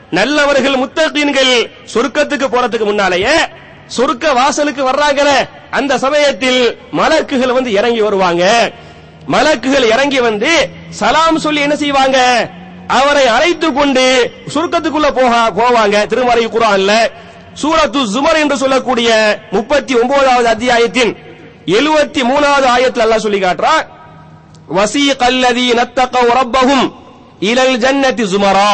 நல்லவர்கள் முத்தகீன்கள் சொர்க்கத்துக்கு போறதுக்கு முன்னாலேயே சொர்க்க வாசலுக்கு வர்றாங்களே அந்த சமயத்தில் மலக்குகள் வந்து இறங்கி வருவாங்க மலக்குகள் இறங்கி வந்து சலாம் சொல்லி என்ன செய்வாங்க அவரை அழைத்து கொண்டு சுருக்கத்துக்குள்ள போக போவாங்க திருமறை குரான்ல சூரத்து ஜுமர் என்று சொல்லக்கூடிய முப்பத்தி ஒன்பதாவது அத்தியாயத்தின் எழுபத்தி மூணாவது ஆயத்தில் அல்லாஹ் சொல்லி காட்டுறான் وسيق الذين اتقوا ربهم إلى الجنة زمرا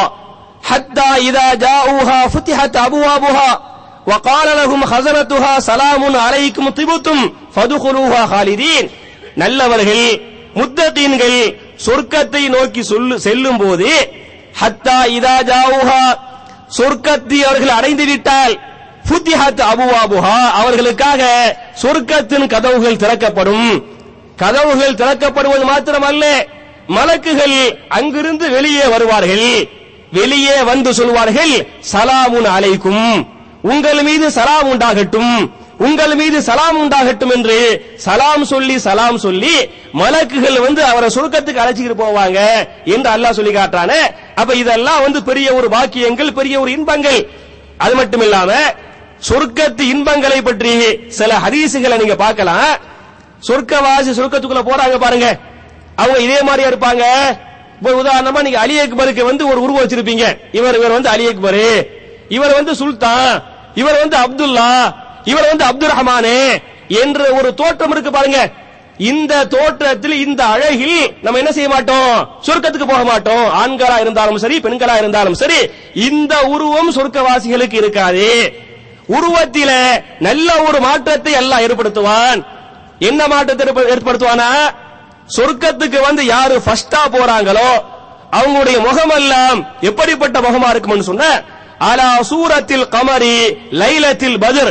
حتى إذا جاءوها فتحت أبوابها وقال لهم خزنتها سلام عليكم طبتم فادخلوها خالدين நல்லவர்கள் முத்தகீன்கள் சொர்க்கத்தை நோக்கி சொல்லு செல்லும் போது ஹத்தா இதா ஜாவுஹா சொர்க்கத்தை அவர்கள் அடைந்து விட்டால் ஃபுத்திஹத் அபுவாபுஹா அவர்களுக்காக சொர்க்கத்தின் கதவுகள் திறக்கப்படும் கதவுகள் திறக்கப்படுவது மாத்திரமல்ல மலக்குகள் அங்கிருந்து வெளியே வருவார்கள் வெளியே வந்து சொல்வார்கள் சலாமுன் அலைக்கும் உங்கள் மீது சலாம் உண்டாகட்டும் உங்கள் மீது சலாம் உண்டாகட்டும் என்று சலாம் சொல்லி சலாம் சொல்லி மலக்குகள் வந்து அவரை சுருக்கத்துக்கு அழைச்சிக்கிட்டு போவாங்க என்று அல்லாஹ் சொல்லி காட்டுறானே அப்ப இதெல்லாம் வந்து பெரிய ஒரு பாக்கியங்கள் பெரிய ஒரு இன்பங்கள் அது மட்டும் இல்லாம சொர்க்கத்து இன்பங்களை பற்றி சில ஹதீசுகளை நீங்க பார்க்கலாம் சொர்க்கவாசி சொர்க்கத்துக்குள்ள போறாங்க பாருங்க அவங்க இதே மாதிரியா இருப்பாங்க இப்போ உதாரணமா நீங்க அலி அக்பருக்கு வந்து ஒரு உருவம் வச்சிருப்பீங்க இவர் இவர் வந்து அலி அக்பர் இவர் வந்து சுல்தான் இவர் வந்து அப்துல்லா இவர் வந்து அப்துல் ரஹ்மானே என்ற ஒரு தோற்றம் இருக்கு பாருங்க இந்த தோற்றத்தில் இந்த அழகில் நம்ம என்ன செய்ய மாட்டோம் சொர்க்கத்துக்கு போக மாட்டோம் ஆண்களா இருந்தாலும் சரி பெண்களா இருந்தாலும் சரி இந்த உருவம் சொர்க்கவாசிகளுக்கு இருக்காது உருவத்தில நல்ல ஒரு மாற்றத்தை எல்லாம் ஏற்படுத்துவான் என்ன மாற்றத்தை ஏற்ப- ஏற்படுத்துவானா சொர்க்கத்துக்கு வந்து யாரு ஃபர்ஸ்டா போறாங்களோ அவங்களுடைய முகமெல்லாம் எப்படிப்பட்ட முகமா இருக்கும்னு சொன்ன அலா சூரத்தில் கமரி லைலத்தில் பத்ர்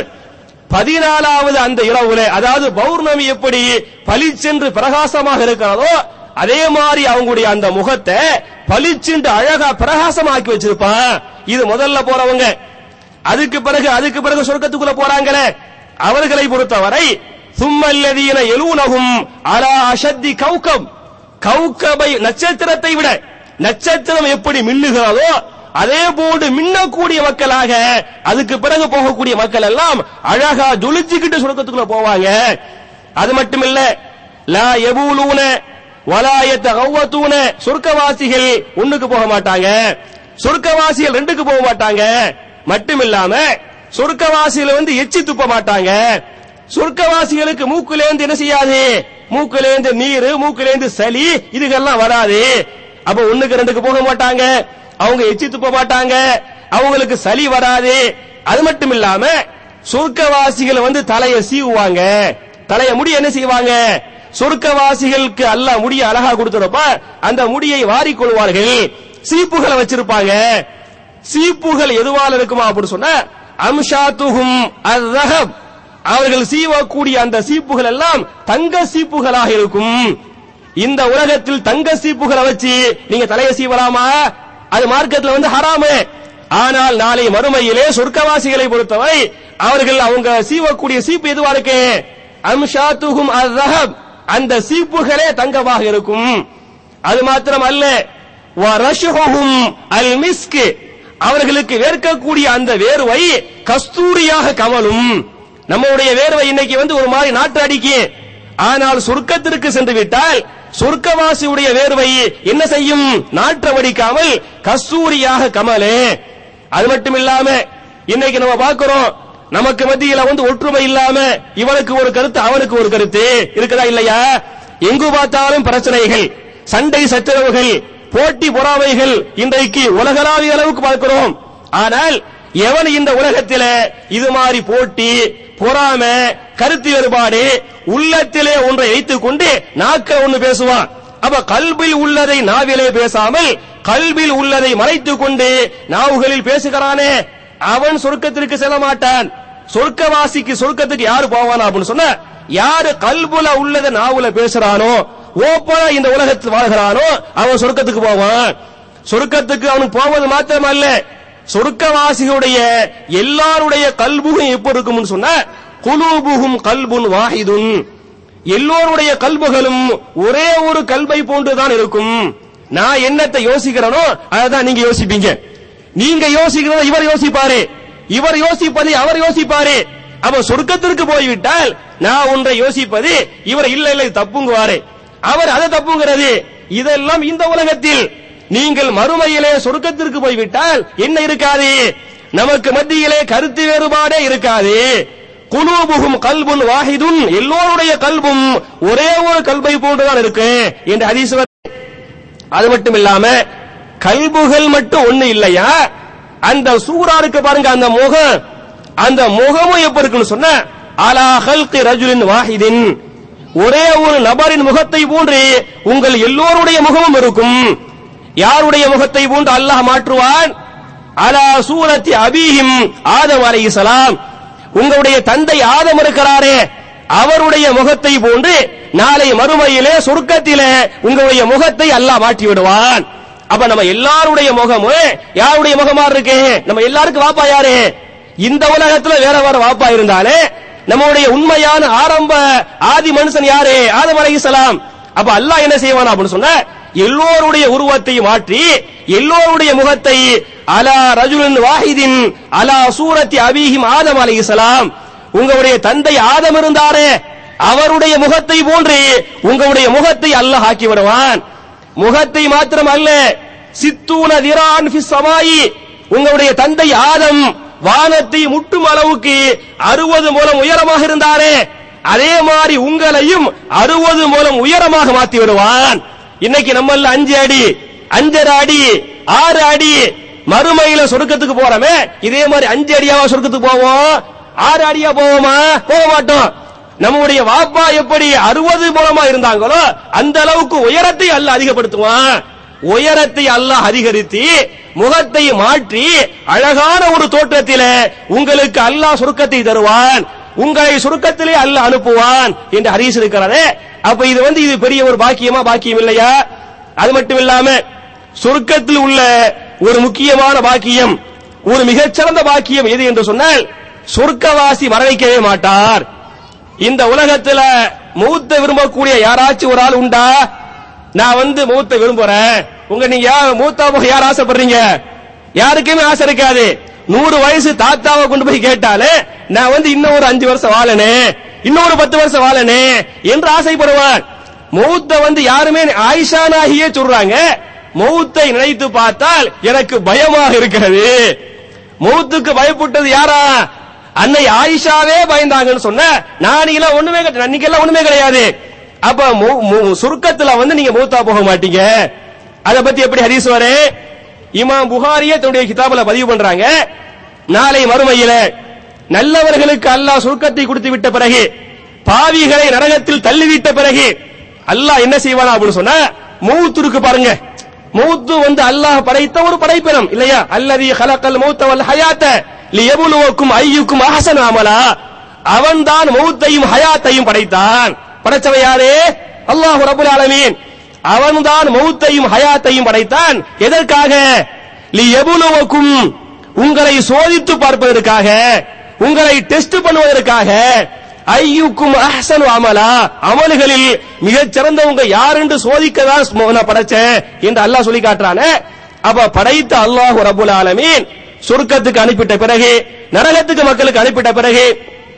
பதினாலாவது அந்த இரவுல அதாவது பௌர்ணமி எப்படி பளிச்சென்று பிரகாசமாக இருக்கிறதோ அதே மாதிரி அவங்களுடைய அந்த முகத்தை பளிச்சென்று அழகா பிரகாசமாக்கி வச்சிருப்பான் இது முதல்ல போறவங்க அதுக்கு பிறகு அதுக்கு பிறகு சொர்க்கத்துக்குள்ள போறாங்களே அவர்களை பொறுத்தவரை சும்மல்லதீன எலூனகும் அலா அஷத்தி கௌகம் கௌகபை நட்சத்திரத்தை விட நட்சத்திரம் எப்படி மின்னுகிறதோ அதே போன்று மின்னக்கூடிய மக்களாக அதுக்கு பிறகு போகக்கூடிய மக்கள் எல்லாம் அழகா ஜொலிச்சுக்கிட்டு சொர்க்கத்துக்குள்ள போவாங்க அது மட்டும் இல்ல லா எபூலூன வலாயத்த கௌவத்தூன சொர்க்கவாசிகள் ஒண்ணுக்கு போக மாட்டாங்க சொர்க்கவாசிகள் ரெண்டுக்கு போக மாட்டாங்க மட்டும் இல்லாம சொர்க்கவாசிகள் வந்து எச்சி துப்ப மாட்டாங்க சொர்க்கவாசிகளுக்கு மூக்குலேந்து என்ன செய்யாது மூக்குலேந்து நீர் மூக்குலேந்து சளி இதுகெல்லாம் வராது அப்ப ஒண்ணுக்கு ரெண்டுக்கு போக மாட்டாங்க அவங்க எச்சி துப்ப மாட்டாங்க அவங்களுக்கு சளி வராது அது மட்டும் இல்லாம சொர்க்கவாசிகள் வந்து தலையை சீவுவாங்க தலைய முடி என்ன செய்வாங்க சொர்க்கவாசிகளுக்கு அல்லாஹ் முடிய அழகா கொடுத்துறப்ப அந்த முடியை வாரிக் கொள்வார்கள் சீப்புகளை வச்சிருப்பாங்க சீப்புகள் எதுவால இருக்குமா அப்படின்னு சொன்னா அம்ஷாத்துஹும் அர்ரஹப் அவர்கள் சீவக்கூடிய அந்த சீப்புகள் எல்லாம் தங்க சீப்புகளாக இருக்கும் இந்த உலகத்தில் தங்க சீப்புகளை வச்சு நீங்க தலையை சீவலாமா அது மார்க்கெட்ல வந்து ஹராமு ஆனால் நாளை மறுமையிலே சொர்க்கவாசிகளை பொறுத்தவரை அவர்கள் அவங்க சீவக்கூடிய சீப்பு எதுவா இருக்கு அம்ஷாத்துஹும் அர்ரஹப் அந்த சீப்புகளே தங்கமாக இருக்கும் அது மாத்திரம் அல்ல வரஷுஹும் அல் மிஸ்க் அவர்களுக்கு வேர்க்கக்கூடிய அந்த வேர்வை கஸ்தூரியாக கமலும் நம்முடைய வேர்வை இன்னைக்கு வந்து ஒரு மாதிரி நாட்டு அடிக்கு ஆனால் சொர்க்கத்திற்கு சென்று விட்டால் சொர்க்கவாசியுடைய வேர்வை என்ன செய்யும் நாற்ற வடிக்காமல் கஸ்தூரியாக கமலே அது மட்டும் இல்லாம இன்னைக்கு நம்ம பார்க்கிறோம் நமக்கு மத்தியில வந்து ஒற்றுமை இல்லாம இவனுக்கு ஒரு கருத்து அவனுக்கு ஒரு கருத்து இருக்குதா இல்லையா எங்கு பார்த்தாலும் பிரச்சனைகள் சண்டை சச்சரவுகள் போட்டி பொறாமைகள் இன்றைக்கு உலகளாவிய அளவுக்கு பார்க்கிறோம் ஆனால் எவன் இந்த உலகத்தில இது மாதிரி போட்டி பொறாம கருத்து வேறுபாடு உள்ளத்திலே ஒன்றை வைத்துக் கொண்டு நாக்க ஒண்ணு பேசுவான் அப்ப கல்பில் உள்ளதை நாவிலே பேசாமல் கல்பில் உள்ளதை மறைத்துக் கொண்டு நாவுகளில் பேசுகிறானே அவன் சொர்க்கத்திற்கு செல்ல மாட்டான் சொர்க்கவாசிக்கு சொர்க்கத்துக்கு யாரு போவானா அப்படின்னு சொன்ன யாரு கல்புல உள்ளதை நாவுல பேசுறானோ ஓப்பனா இந்த உலகத்தில் வாழ்கிறானோ அவன் சொர்க்கத்துக்கு போவான் சொர்க்கத்துக்கு அவனுக்கு போவது மாத்திரமல்ல சொர்க்கவாசிகளுடைய எல்லாருடைய கல்புகும் எப்ப இருக்கும்னு சொன்ன குலூபுகும் கல்புன் வாஹிதுன் எல்லோருடைய கல்புகளும் ஒரே ஒரு கல்வை போன்றுதான் இருக்கும் நான் என்னத்தை யோசிக்கிறேனோ அதை தான் நீங்க யோசிப்பீங்க நீங்க யோசிக்கிறத இவர் யோசிப்பாரு இவர் யோசிப்பதை அவர் யோசிப்பாரு அப்ப சொர்க்கத்திற்கு போய்விட்டால் நான் ஒன்றை யோசிப்பது இவர் இல்ல இல்ல இது தப்புங்குவாரு அவர் அதை தப்புங்கிறது இதெல்லாம் இந்த உலகத்தில் நீங்கள் மறுமையிலே சொர்க்கத்திற்கு போய்விட்டால் என்ன இருக்காது நமக்கு மத்தியிலே கருத்து வேறுபாடே இருக்காது குலூபுகும் கல்புன் வாஹிதுன் எல்லோருடைய கல்பும் ஒரே ஒரு கல்பை போன்றுதான் இருக்கு என்று ஹதீஸ் வருது. அது மட்டும் இல்லாம கல்புகள் மட்டும் ஒண்ணு இல்லையா அந்த சூரா இருக்கு பாருங்க அந்த முகம் அந்த முகமும் எப்ப இருக்குன்னு சொன்ன அலா ஹல்கி ரஜுலின் வாஹிதின் ஒரே ஒரு நபரின் முகத்தை போன்று உங்கள் எல்லோருடைய முகமும் இருக்கும் யாருடைய முகத்தை போன்று அல்லாஹ் மாற்றுவான் அலா சூரத்தி அபீஹிம் ஆதம் அலைஹிஸ்ஸலாம் உங்களுடைய தந்தை ஆதம் இருக்கிறாரே அவருடைய முகத்தை போன்று நாளை மறுமையிலே சொர்க்கத்திலே உங்களுடைய முகத்தை அல்லாஹ் மாற்றி விடுவான் அப்ப நம்ம எல்லாருடைய முகமும் யாருடைய முகமா இருக்கு நம்ம எல்லாருக்கும் வாப்பா யாரு இந்த உலகத்துல வேற வேற வாப்பா இருந்தாலே நம்முடைய உண்மையான ஆரம்ப ஆதி மனுஷன் யாரு ஆதம் அலைஹிஸ்ஸலாம் அப்ப அல்லாஹ் என்ன செய்வான் அப்படின்னு சொன்ன எல்லோருடைய உருவத்தை மாற்றி எல்லோருடைய முகத்தை அலா ரஜுலின் வாஹிதின் அலா சூரத்தி அபீஹிம் ஆதம் அலைஹிஸ்ஸலாம் உங்களுடைய தந்தை ஆதம் இருந்தாரே அவருடைய முகத்தை போன்று உங்களுடைய முகத்தை அல்லாஹ் ஆக்கி விடுவான் முகத்தை மாத்திரம் அல்ல சித்தூன திரான் ஃபிஸ் சமாயி உங்களுடைய தந்தை ஆதம் வானத்தை முட்டும் அளவுக்கு அறுபது மூலம் உயரமாக இருந்தாரே அதே மாதிரி உங்களையும் அறுபது மூலம் உயரமாக மாத்தி விடுவான் இன்னைக்கு நம்மள அஞ்சு அடி அஞ்சரை அடி ஆறு அடி மறுமையில சொர்க்கத்துக்கு போறோமே இதே மாதிரி அஞ்சு அடியாவா சொர்க்கத்துக்கு போவோம் ஆறு அடியா போவோமா போக மாட்டோம் நம்முடைய வாப்பா எப்படி அறுபது மூலமா இருந்தாங்களோ அந்த அளவுக்கு உயரத்தை அல்ல அதிகப்படுத்துவான் உயரத்தை அல்லாஹ் அதிகரித்து முகத்தை மாற்றி அழகான ஒரு தோற்றத்திலே உங்களுக்கு அல்லாஹ் சுருக்கத்தை தருவான் உங்களை சுருக்கத்திலே அல்லாஹ் அனுப்புவான் என்று ஹரிஸ் இருக்கிறதே அப்ப இது வந்து இது பெரிய ஒரு பாக்கியமா பாக்கியம் இல்லையா அது மட்டும் இல்லாம சொர்க்கத்தில் உள்ள ஒரு முக்கியமான பாக்கியம் ஒரு மிகச்சிறந்த பாக்கியம் எது என்று சொன்னால் சொர்க்கவாசி மரணிக்கவே மாட்டார் இந்த உலகத்துல மூத்த விரும்பக்கூடிய யாராச்சும் ஒரு ஆள் உண்டா நான் வந்து மூத்த விரும்புறேன் உங்க நீங்க யா- மூத்தா போக யார் ஆசைப்படுறீங்க யாருக்குமே ஆசை இருக்காது நூறு வயசு தாத்தாவை கொண்டு போய் கேட்டாலே நான் வந்து இன்னும் ஒரு அஞ்சு வருஷம் வாழனே இன்னொரு பத்து வருஷம் வாழனே என்று ஆசைப்படுவான் மௌத்த வந்து யாருமே ஆயிஷா நாகியே சொல்றாங்க மௌத்தை நினைத்து பார்த்தால் எனக்கு பயமாக இருக்கிறது மௌத்துக்கு பயப்பட்டது யாரா அன்னை ஆயிஷாவே பயந்தாங்கன்னு சொன்ன நானிகெல்லாம் ஒண்ணுமே கிடையாது அன்னைக்கெல்லாம் ஒண்ணுமே கிடையாது அப்ப மு- மு- சுருக்கத்துல வந்து நீங்க மூத்தா போக மாட்டீங்க அத பத்தி எப்படி ஹதீஸ் வரு இமாம் புகாரியே தன்னுடைய கிதாபுல பதிவு பண்றாங்க நாளை மறுமையில நல்லவர்களுக்கு அல்லாஹ் சுருக்கத்தை கொடுத்து விட்ட பிறகு பாவிகளை நரகத்தில் தள்ளிவிட்ட பிறகு அல்லாஹ் என்ன செய்வானா அப்படின்னு சொன்னா மௌத்து இருக்கு பாருங்க மௌத்து வந்து அல்லாஹ் படைத்த ஒரு படைப்பினம் இல்லையா அல்லதி ஹலக்கல் மௌத்த வல் ஹயாத்த லியபுலுவக்கும் ஐயுக்கும் அஹசன் அமலா அவன்தான் மௌத்தையும் ஹயாத்தையும் படைத்தான் படைச்சவன் யாரு அல்லாஹ் ரபுல் ஆலமீன் அவன்தான் மௌத்தையும் ஹயாத்தையும் படைத்தான் எதற்காக லியபுலுவக்கும் உங்களை சோதித்து பார்ப்பதற்காக உங்களை டெஸ்ட் பண்ணுவதற்காக ஐயுக்கும் அஹ்சனு அமலா அமல்களில் மிகச் சிறந்தவங்க யார் என்று சோதிக்க தான் நான் படைச்சேன் என்று அல்லாஹ் சொல்லி காட்டுறானே அப்ப படைத்த அல்லாஹ் ரபுல் ஆலமீன் சொர்க்கத்துக்கு அனுப்பிட்ட பிறகு நரகத்துக்கு மக்களுக்கு அனுப்பிட்ட பிறகு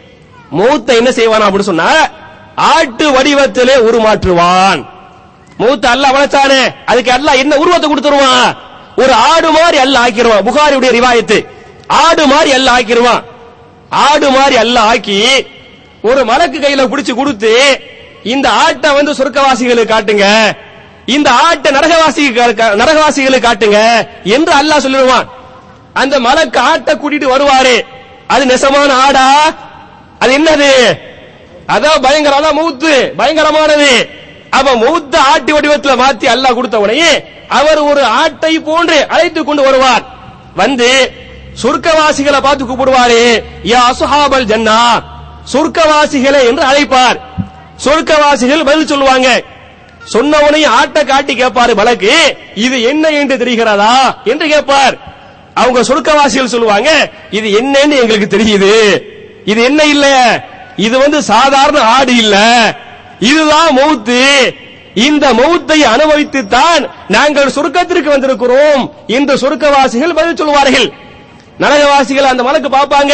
மூத்த என்ன செய்வான் அப்படின்னு சொன்னா ஆட்டு வடிவத்திலே உருமாற்றுவான் மூத்த அல்லாஹ் வளர்ச்சானே அதுக்கு அல்லாஹ் என்ன உருவத்தை கொடுத்துருவான் ஒரு ஆடு மாதிரி அல்லாஹ் ஆக்கிடுவான் புகாரியுடைய ரிவாயத்து ஆடு மாதிரி அல்லாஹ் ஆக்கிடுவான் ஆடு மாதிரி அல்லாஹ் ஆக்கி ஒரு மலக்கு கையில பிடிச்சு கொடுத்து இந்த ஆட்டை வந்து சொர்க்கவாசிகளுக்கு காட்டுங்க இந்த ஆட்டை நரகவாசிகளுக்கு நரகவாசிகளுக்கு காட்டுங்க என்று அல்லாஹ் சொல்லிடுவான் அந்த மலக்கு ஆட்டை கூட்டிட்டு வருவாரு அது நெசமான ஆடா அது என்னது அதான் பயங்கரம் அதான் மூத்து பயங்கரமானது அவ மூத்த ஆட்டி வடிவத்துல மாத்தி அல்லாஹ் கொடுத்த உடனே அவர் ஒரு ஆட்டை போன்று அழைத்து கொண்டு வருவார் வந்து சொர்க்கவாசிகளை பார்த்து கூப்பிடுவாரு யா அசுஹாபல் ஜன்னா சொர்க்கவாசிகளே என்று அழைப்பார் சொர்க்கவாசிகள் பதில் சொல்லுவாங்க சொன்ன உடனே ஆட்டை காட்டி கேட்பாரு மலக்கு இது என்ன என்று தெரிகிறதா என்று கேட்பார் அவங்க சொர்க்கவாசிகள் சொல்லுவாங்க இது என்னன்னு எங்களுக்கு தெரியுது இது என்ன இல்ல இது வந்து சாதாரண ஆடு இல்ல இதுதான் மௌத்து இந்த மௌத்தை அனுபவித்து தான் நாங்கள் சொர்க்கத்திற்கு வந்திருக்கிறோம் என்று சொர்க்கவாசிகள் பதில் சொல்வார்கள் நரகவாசிகள் அந்த மலக்கு பார்ப்பாங்க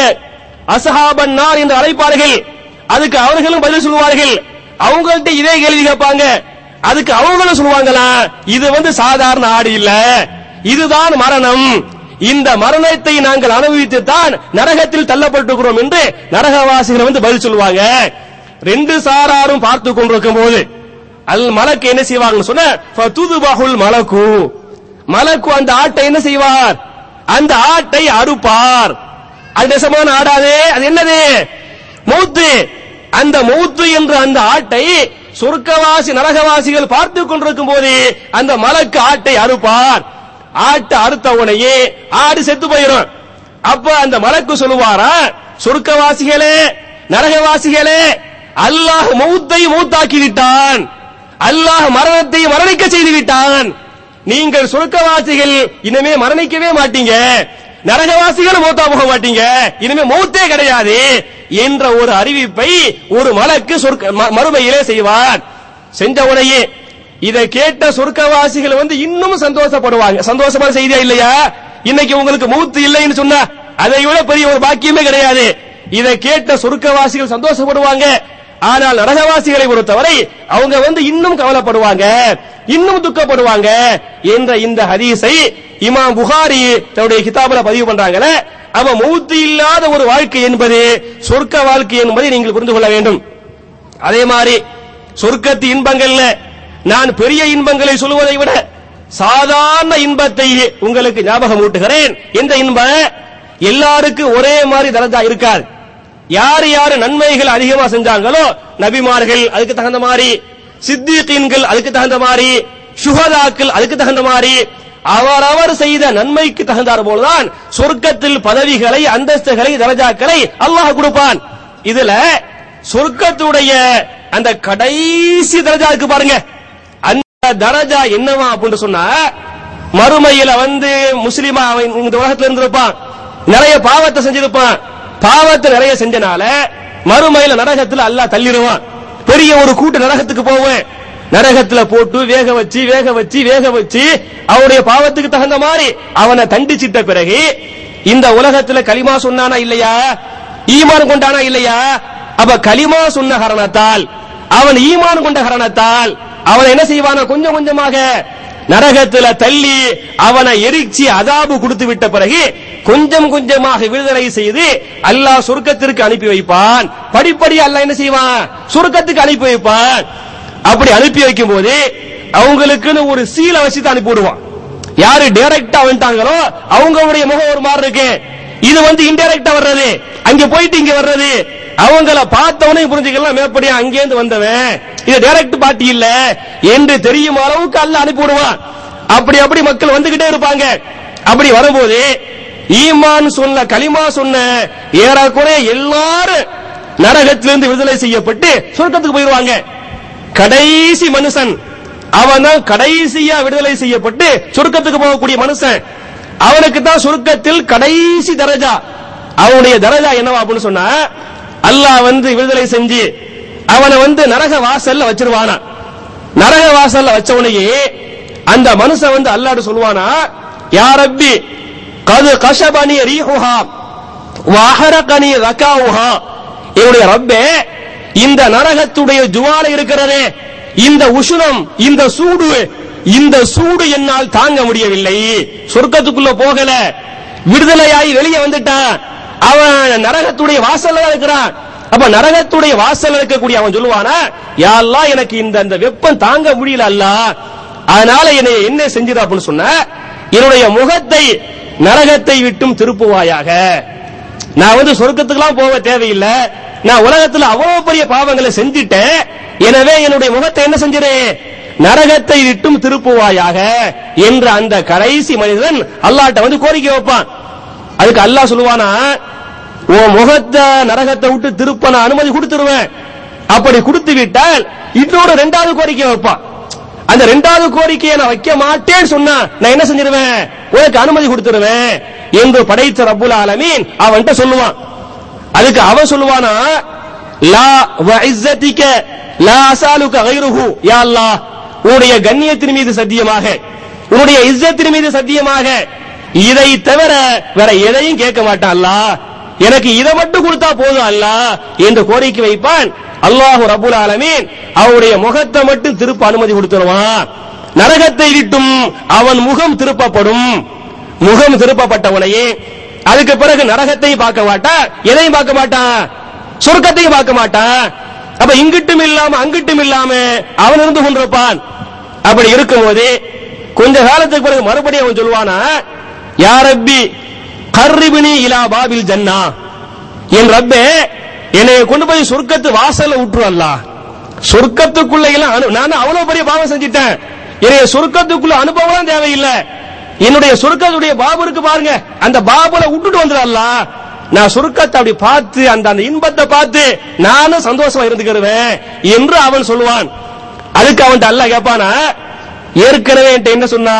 அசஹாபன் நார் என்று அழைப்பார்கள் அதுக்கு அவர்களும் பதில் சொல்வார்கள் அவங்கள்ட்ட இதே கேள்வி கேட்பாங்க அதுக்கு அவங்களும் சொல்லுவாங்களா இது வந்து சாதாரண ஆடு இல்ல இதுதான் மரணம் இந்த மரணத்தை நாங்கள் அனுபவித்து தான் நரகத்தில் தள்ளப்பட்டிருக்கிறோம் என்று நரகவாசிகள் வந்து பதில் சொல்லுவாங்க ரெண்டு சாராரும் பார்த்து கொண்டிருக்கும் போது அல் மலக்கு என்ன செய்வாங்கன்னு சொன்ன ஃபதுதுபஹுல் மலக்கு மலக்கு அந்த ஆட்டை என்ன செய்வார் அந்த ஆட்டை அறுப்பார் அது நெசமான ஆடாதே அது என்னது மௌத்து அந்த மௌத்து என்ற அந்த ஆட்டை சொர்க்கவாசி நரகவாசிகள் பார்த்து கொண்டிருக்கும் போது அந்த மலக்கு ஆட்டை அறுப்பார் ஆட்டை அறுத்த உடனே ஆடு செத்து போயிடும் அப்ப அந்த மலக்கு சொல்லுவாரா சொர்க்கவாசிகளே நரகவாசிகளே அல்லாஹ் மௌத்தை மௌத்தாக்கி விட்டான் அல்லாஹ் மரணத்தை மரணிக்க செய்து விட்டான் நீங்கள் சொர்க்கவாசிகள் இனிமே மரணிக்கவே மாட்டீங்க நரகவாசிகள் மௌத்தா போக மாட்டீங்க இனிமே மௌத்தே கிடையாது என்ற ஒரு அறிவிப்பை ஒரு மலக்கு சொர்க்க ம- மறுமையிலே செய்வார் செஞ்ச உடனே இதை கேட்ட சொர்க்கவாசிகள் வந்து இன்னும் சந்தோஷப்படுவாங்க சந்தோஷமான செய்தியா இல்லையா இன்னைக்கு உங்களுக்கு மூத்து இல்லைன்னு சொன்னா அதை விட பெரிய ஒரு பாக்கியமே கிடையாது இதை கேட்ட சொர்க்கவாசிகள் சந்தோஷப்படுவாங்க ஆனால் நரகவாசிகளை பொறுத்தவரை அவங்க வந்து இன்னும் கவலைப்படுவாங்க இன்னும் துக்கப்படுவாங்க என்ற இந்த ஹதீஸை இமாம் புகாரி தன்னுடைய கிதாபுல பதிவு பண்றாங்கல அவ மௌத்து இல்லாத ஒரு வாழ்க்கை என்பது சொர்க்க வாழ்க்கை என்பதை நீங்கள் புரிந்து கொள்ள வேண்டும் அதே மாதிரி சொர்க்கத்து இன்பங்கள்ல நான் பெரிய இன்பங்களை சொல்லுவதை விட சாதாரண இன்பத்தை உங்களுக்கு ஞாபகம் ஊட்டுகிறேன் எந்த இன்பம் எல்லாருக்கும் ஒரே மாதிரி தரஜா இருக்காது யார் யார் நன்மைகள் அதிகமா செஞ்சாங்களோ நபிமார்கள் அதுக்கு தகுந்த மாதிரி சித்திகீன்கள் அதுக்கு தகுந்த மாதிரி சுகதாக்கள் அதுக்கு தகுந்த மாதிரி அவரவர் செய்த நன்மைக்கு தகுந்தார் போலதான் சொர்க்கத்தில் பதவிகளை அந்தஸ்துகளை தரஜாக்களை அல்லாஹ் கொடுப்பான் இதுல சொர்க்கத்துடைய அந்த கடைசி தரஜா இருக்கு பாருங்க அந்த தரஜா என்னவா அப்படின்னு சொன்னா மறுமையில வந்து முஸ்லிமா அவன் இந்த உலகத்துல இருந்திருப்பான் நிறைய பாவத்தை செஞ்சிருப்பான் பாவத்தை நிறைய செஞ்சனால மறுமையில நரகத்துல அல்லாஹ் தள்ளிடுவான் பெரிய ஒரு கூட்டு நரகத்துக்கு போவேன் நரகத்துல போட்டு வேக வச்சு வேக வச்சு வேக வச்சு அவருடைய பாவத்துக்கு தகுந்த மாதிரி அவனை தண்டிச்சிட்ட பிறகு இந்த உலகத்துல களிமா சொன்னானா இல்லையா ஈமான் கொண்டானா இல்லையா அப்ப களிமா சொன்ன காரணத்தால் அவன் ஈமான் கொண்ட காரணத்தால் அவன் என்ன செய்வானா கொஞ்சம் கொஞ்சமாக நரகத்துல தள்ளி அவனை எரிச்சி அதாபு கொடுத்து விட்ட பிறகு கொஞ்சம் கொஞ்சமாக விடுதலை செய்து அல்லாஹ் சொர்க்கத்திற்கு அனுப்பி வைப்பான் படிப்படியா அல்லாஹ் என்ன செய்வான் சொர்க்கத்துக்கு அனுப்பி வைப்பான் அப்படி அனுப்பி வைக்கும் போது அவங்களுக்குன்னு ஒரு சீலை வச்சு தான் அனுப்பி விடுவான் யாரு டைரக்டா வந்துட்டாங்களோ அவங்களுடைய முகம் ஒரு மாதிரி இருக்கு இது வந்து இன்டைரக்டா வர்றது அங்க போயிட்டு இங்க வர்றது அவங்கள பார்த்தவனே புரிஞ்சுக்கலாம் மேப்படியா அங்கேருந்து வந்தவன் இது டைரக்ட் பார்ட்டி இல்ல என்று தெரியும் அளவுக்கு அல்ல அனுப்பி விடுவான் அப்படி அப்படி மக்கள் வந்துகிட்டே இருப்பாங்க அப்படி வரும்போது ஈமான் சொன்ன களிமா சொன்ன ஏறக்குறைய எல்லாரும் நரகத்திலிருந்து விடுதலை செய்யப்பட்டு சொர்க்கத்துக்கு போயிருவாங்க கடைசி மனுஷன் அவன் தான் கடைசியா விடுதலை செய்யப்பட்டு சொர்க்கத்துக்கு போகக்கூடிய மனுஷன் அவனுக்கு தான் சொர்க்கத்தில் கடைசி தரஜா அவனுடைய தரஜா என்னவா அப்படின்னு சொன்னா அல்லாஹ் வந்து விடுதலை செஞ்சு அவனை வந்து நரக வாசல்ல வச்சிருவானா நரக வாசல்ல வச்சவனையே அந்த மனுஷன் வந்து அல்லாஹ் சொல்லுவானா யா ரப்பி கது கஷபனி ரீஹுஹா வஹரகனி ரகாவுஹா என்னுடைய ரப்பே இந்த நரகத்துடைய ஜுவாலை இருக்கிறதே இந்த உஷ்ணம் இந்த சூடு இந்த சூடு என்னால் தாங்க முடியவில்லை சொர்க்கத்துக்குள்ள போகல விடுதலையாகி வெளியே வந்துட்டான் அவன் நரகத்துடைய வாசல்ல தான் இருக்கிறான் அப்ப நரகத்துடைய வாசல்ல இருக்கக்கூடிய அவன் சொல்லுவானா யா அல்லாஹ் எனக்கு இந்த அந்த வெப்பம் தாங்க முடியல அல்லாஹ் அதனால என்னை என்ன செஞ்சிரு அப்படின்னு சொன்ன என்னுடைய முகத்தை நரகத்தை விட்டும் திருப்புவாயாக நான் வந்து சொர்க்கத்துக்குலாம் போக தேவையில்லை நான் உலகத்துல அவ்வளவு பெரிய பாவங்களை செஞ்சிட்டேன் எனவே என்னுடைய முகத்தை என்ன செஞ்சிரு நரகத்தை விட்டும் திருப்புவாயாக என்ற அந்த கடைசி மனிதன் அல்லாஹ்ட்ட வந்து கோரிக்கை வைப்பான் அதுக்கு அல்லாஹ் சொல்லுவானா உன் முகத்தை நரகத்தை விட்டு திருப்ப நான் அனுமதி கொடுத்துருவேன் அப்படி கொடுத்து விட்டால் இன்னொரு ரெண்டாவது கோரிக்கை வைப்பான் அந்த ரெண்டாவது கோரிக்கையை நான் வைக்க மாட்டேன்னு சொன்னா நான் என்ன செஞ்சிருவேன் உனக்கு அனுமதி கொடுத்துருவேன் என்று படைத்த ரப்புல் ஆலமீன் அவன்கிட்ட சொல்லுவான் அதுக்கு அவன் சொல்லுவானா லா வ இஸ்ஸதிக லா அசாலுக கைருஹு யா அல்லாஹ் உன்னுடைய கண்ணியத்தின் மீது சத்தியமாக உன்னுடைய இஸ்ஸத்தின் மீது சத்தியமாக இதை தவிர வேற எதையும் கேட்க மாட்டான் அல்லாஹ் எனக்கு இதை மட்டும் கொடுத்தா போதும் அல்லாஹ் என்று கோரிக்கை வைப்பான் அல்லாஹு ரபுல் ஆலமீன் அவருடைய முகத்தை மட்டும் திருப்ப அனுமதி கொடுத்துருவான் நரகத்தை விட்டும் அவன் முகம் திருப்பப்படும் முகம் திருப்பப்பட்டவனையே அதுக்கு பிறகு நரகத்தையும் பார்க்க மாட்டான் எதையும் பார்க்க மாட்டான் சொர்க்கத்தையும் பார்க்க மாட்டான் அப்ப இங்கிட்டும் இல்லாம அங்கிட்டும் இல்லாம அவன் இருந்து கொண்டிருப்பான் அப்படி இருக்கும்போது கொஞ்ச காலத்துக்கு பிறகு மறுபடியும் அவன் சொல்லுவானா யா ரப்பி கர்ரிபினி இலா பாபில் ஜன்னா என் ரப்பே என்னை கொண்டு போய் சொர்க்கத்து வாசல்ல விட்டுரு அல்லாஹ் சொர்க்கத்துக்குள்ள எல்லாம் அனு- நான் அவ்வளவு பெரிய பாவம் செஞ்சிட்டேன் என்னைய சொர்க்கத்துக்குள்ள அனுபவம் தேவையில்லை என்னுடைய சொர்க்கத்துடைய பாபு இருக்கு பாருங்க அந்த பாபுல விட்டுட்டு வந்துரு அல்லாஹ் நான் சொர்க்கத்தை அப்படி பார்த்து அந்த அந்த இன்பத்தை பார்த்து நானும் சந்தோஷமா இருந்துக்கிறேன் என்று அவன் சொல்லுவான் அதுக்கு அவன்கிட்ட அல்லாஹ் கேட்பானா ஏற்கனவே என்கிட்ட என்ன சொன்னா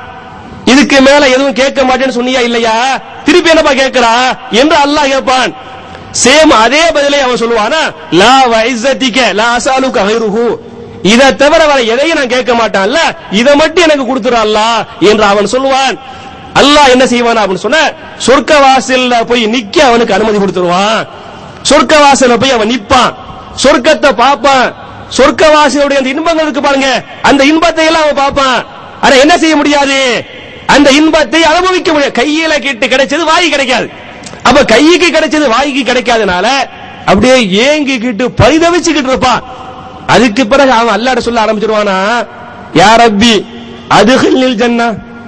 இதுக்கு மேல எதுவும் கேட்க மாட்டேன்னு சொன்னியா இல்லையா திருப்பி என்னப்பா கேட்கிறா என்று அல்லாஹ் கேட்பான் சேம் அதே பதிலை அவன் சொல்லுவானா லா வைசத்திக்க லா அசாலுக்கு அகைருஹு இதை தவிர வேற எதையும் நான் கேட்க மாட்டான்ல இதை மட்டும் எனக்கு கொடுத்துறான் அல்லாஹ் என்று அவன் சொல்லுவான் அல்லாஹ் என்ன செய்வான் அப்படின்னு சொன்ன சொர்க்க வாசல்ல போய் நிக்க அவனுக்கு அனுமதி கொடுத்துருவான் சொர்க்க வாசல்ல போய் அவன் நிப்பான் சொர்க்கத்தை பார்ப்பான் சொர்க்க வாசலுடைய அந்த இன்பங்கள் இருக்கு பாருங்க அந்த இன்பத்தை எல்லாம் அவன் பார்ப்பான் ஆனா என்ன செய்ய முடியாது அந்த இன்பத்தை அனுபவிக்க முடியாது கையில கிட்டு கிடைச்சது வாய் கிடைக்காது அப்ப கைக்கு கிடைச்சது வாய்க்கு கிடைக்காதனால அப்படியே ஏங்கிக்கிட்டு பரிதவிச்சுக்கிட்டு இருப்பான் அதுக்கு பிறகு அவன் அல்லாட சொல்ல ஆரம்பிச்சிருவானா யா ரப்பி அதுகில் ஜன்னா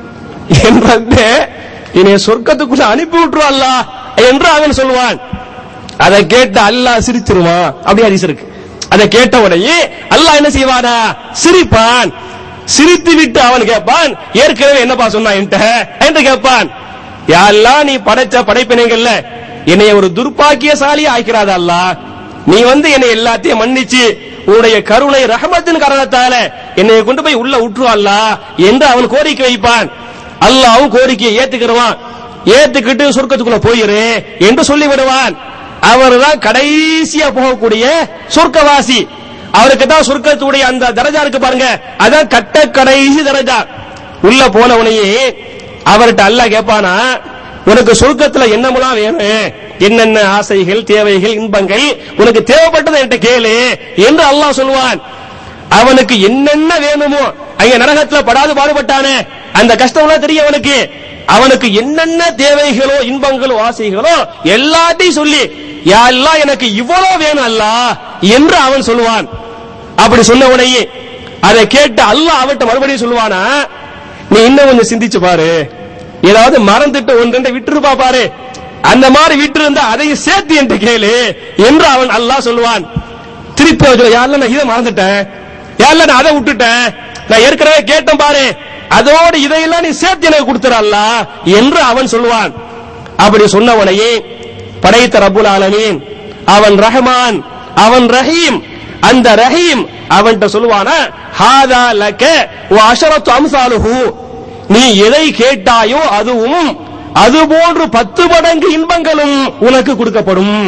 என் ரப்பே என்னை சொர்க்கத்துக்குள்ள அனுப்பி விட்டுருவா அல்லாஹ் என்று அவன் சொல்லுவான் அதை கேட்ட அல்லாஹ் சிரிச்சிருவான் அப்படி ஹதீஸ் இருக்கு அதை கேட்ட உடனே அல்லாஹ் என்ன செய்வானா சிரிப்பான் சிரித்து விட்டு அவன் கேட்பான் ஏற்கனவே என்னப்பா சொன்னா என்கிட்ட என்று கேட்பான் யாரெல்லாம் நீ படைச்ச படைப்பினைகள்ல என்னைய ஒரு துர்ப்பாக்கியசாலியா ஆக்கிறாத அல்லாஹ் நீ வந்து என்னை எல்லாத்தையும் மன்னிச்சு உன்னுடைய கருணை ரஹமத்தின் காரணத்தால என்னை கொண்டு போய் உள்ள விட்டுருவான்லா என்று அவன் கோரிக்கை வைப்பான் அல்லாஹ்வும் கோரிக்கையை ஏத்துக்கிறவான் ஏத்துக்கிட்டு சொர்க்கத்துக்குள்ள போயிரு என்று சொல்லி விடுவான் அவர்தான் கடைசியா போகக்கூடிய சொர்க்கவாசி அவருக்கு தான் சொர்க்கத்துடைய அந்த தரஜா இருக்கு பாருங்க அதான் கட்ட கடைசி தரஜா உள்ள போனவனையே அவர்கிட்ட அல்லாஹ் கேட்பானா உனக்கு சொர்க்கத்துல என்னமெல்லாம் வேணும் என்னென்ன ஆசைகள் தேவைகள் இன்பங்கள் உனக்கு தேவைப்பட்டதை என்கிட்ட கேளு என்று அல்லாஹ் சொல்லுவான் அவனுக்கு என்னென்ன வேணுமோ அங்க நரகத்துல படாது பாடுபட்டானே அந்த கஷ்டம்லாம் தெரியும் அவனுக்கு அவனுக்கு என்னென்ன தேவைகளோ இன்பங்களோ ஆசைகளோ எல்லாத்தையும் சொல்லி யா அல்லாஹ் எனக்கு இவ்வளவு வேணும் அல்லாஹ் என்று அவன் சொல்லுவான் அப்படி சொன்ன உடனே அதை கேட்டு அல்லாஹ் அவன்கிட்ட மறுபடியும் சொல்லுவானா நீ இன்னும் கொஞ்சம் சிந்திச்சு பாரு ஏதாவது மறந்துட்டு ஒன்று விட்டுருப்பா பாரு அந்த மாதிரி விட்டு இருந்தா அதையும் சேர்த்து என்று கேளு என்று அவன் அல்லாஹ் சொல்லுவான் திருப்பி அவன் சொல்லுவான், "யா அல்லாஹ், நான் இதை மறந்துட்டேன் யா அல்லாஹ், நான் அதை விட்டுட்டேன் நான் ஏற்கனவே கேட்டேன் பாரு அதோடு இதையெல்லாம் நீ சேர்த்து எனக்கு கொடுத்துறல்ல என்று அவன் சொல்லுவான் அப்படி சொன்னவனையே படைத்த ரப்புல் ஆலமீன் அவன் ரஹ்மான் அவன் ரஹீம் அந்த ரஹீம் அவன்கிட்ட சொல்லுவானா ஹாதா லக்க வ அஷரத்து அம்சாலுஹு நீ எதை கேட்டாயோ அதுவும் அது போன்று பத்து மடங்கு இன்பங்களும் உனக்கு கொடுக்கப்படும்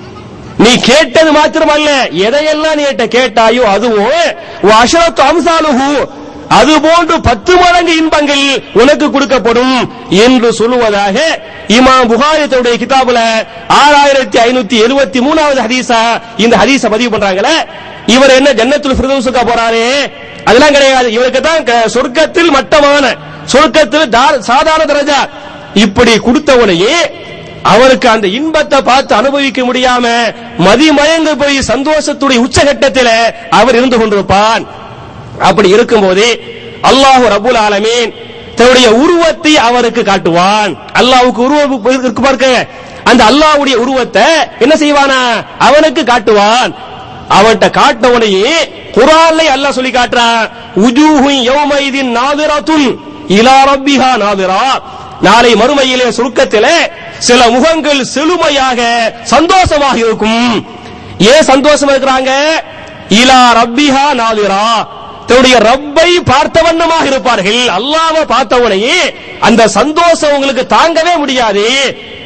நீ கேட்டது மாத்திரமல்ல எதையெல்லாம் நீ என்கிட்ட கேட்டாயோ அதுவும் வ அஷரத்து அம்சாலுஹு அது போன்று பத்து மடங்கு இன்பங்கள் உனக்கு கொடுக்கப்படும் என்று சொல்லுவதாக இமாம் புகாரி தன்னுடைய கிதாபுல ஆறாயிரத்தி ஐநூத்தி எழுபத்தி மூணாவது ஹதீஸா இந்த ஹதீஸ பதிவு பண்றாங்களே இவர் என்ன ஜன்னத்துல் ஃபிர்தௌஸுக்கா போறாரு அதெல்லாம் கிடையாது இவருக்கு தான் க- சொர்க்கத்தில் மட்டமான சொர்க்கத்தில் தா- சாதாரண தரஜா இப்படி கொடுத்தவனையே அவருக்கு அந்த இன்பத்தை பார்த்து அனுபவிக்க முடியாம மதிமயங்க போய் சந்தோஷத்துடைய உச்சகட்டத்தில் அவர் இருந்து கொண்டிருப்பான் அப்படி இருக்கும்போது அல்லாஹ் ரபுல் ஆலமீன் தன்னுடைய உருவத்தை அவருக்கு காட்டுவான் அல்லாஹ்வுக்கு உருவம் இருக்கு பாருங்க அந்த அல்லாஹ்வுடைய உருவத்தை என்ன செய்வானா அவனுக்கு காட்டுவான் அவன்கிட்ட காட்டினவனையே குரான்ல அல்லாஹ் சொல்லி காட்டுறான் உஜூஹு யௌமைதின் நாதிரத்துன் இலா ரப்பிஹா நாதிரா நாளை மறுமையிலே சுருக்கத்திலே சில முகங்கள் செழுமையாக சந்தோஷமாக இருக்கும் ஏன் சந்தோஷமா இருக்கிறாங்க இலா ரப்பிஹா நாதிரா தன்னுடைய ரப்பை பார்த்த வண்ணமாக இருப்பார்கள் அல்லாஹ்வை பார்த்தவனையே அந்த சந்தோஷம் உங்களுக்கு தாங்கவே முடியாது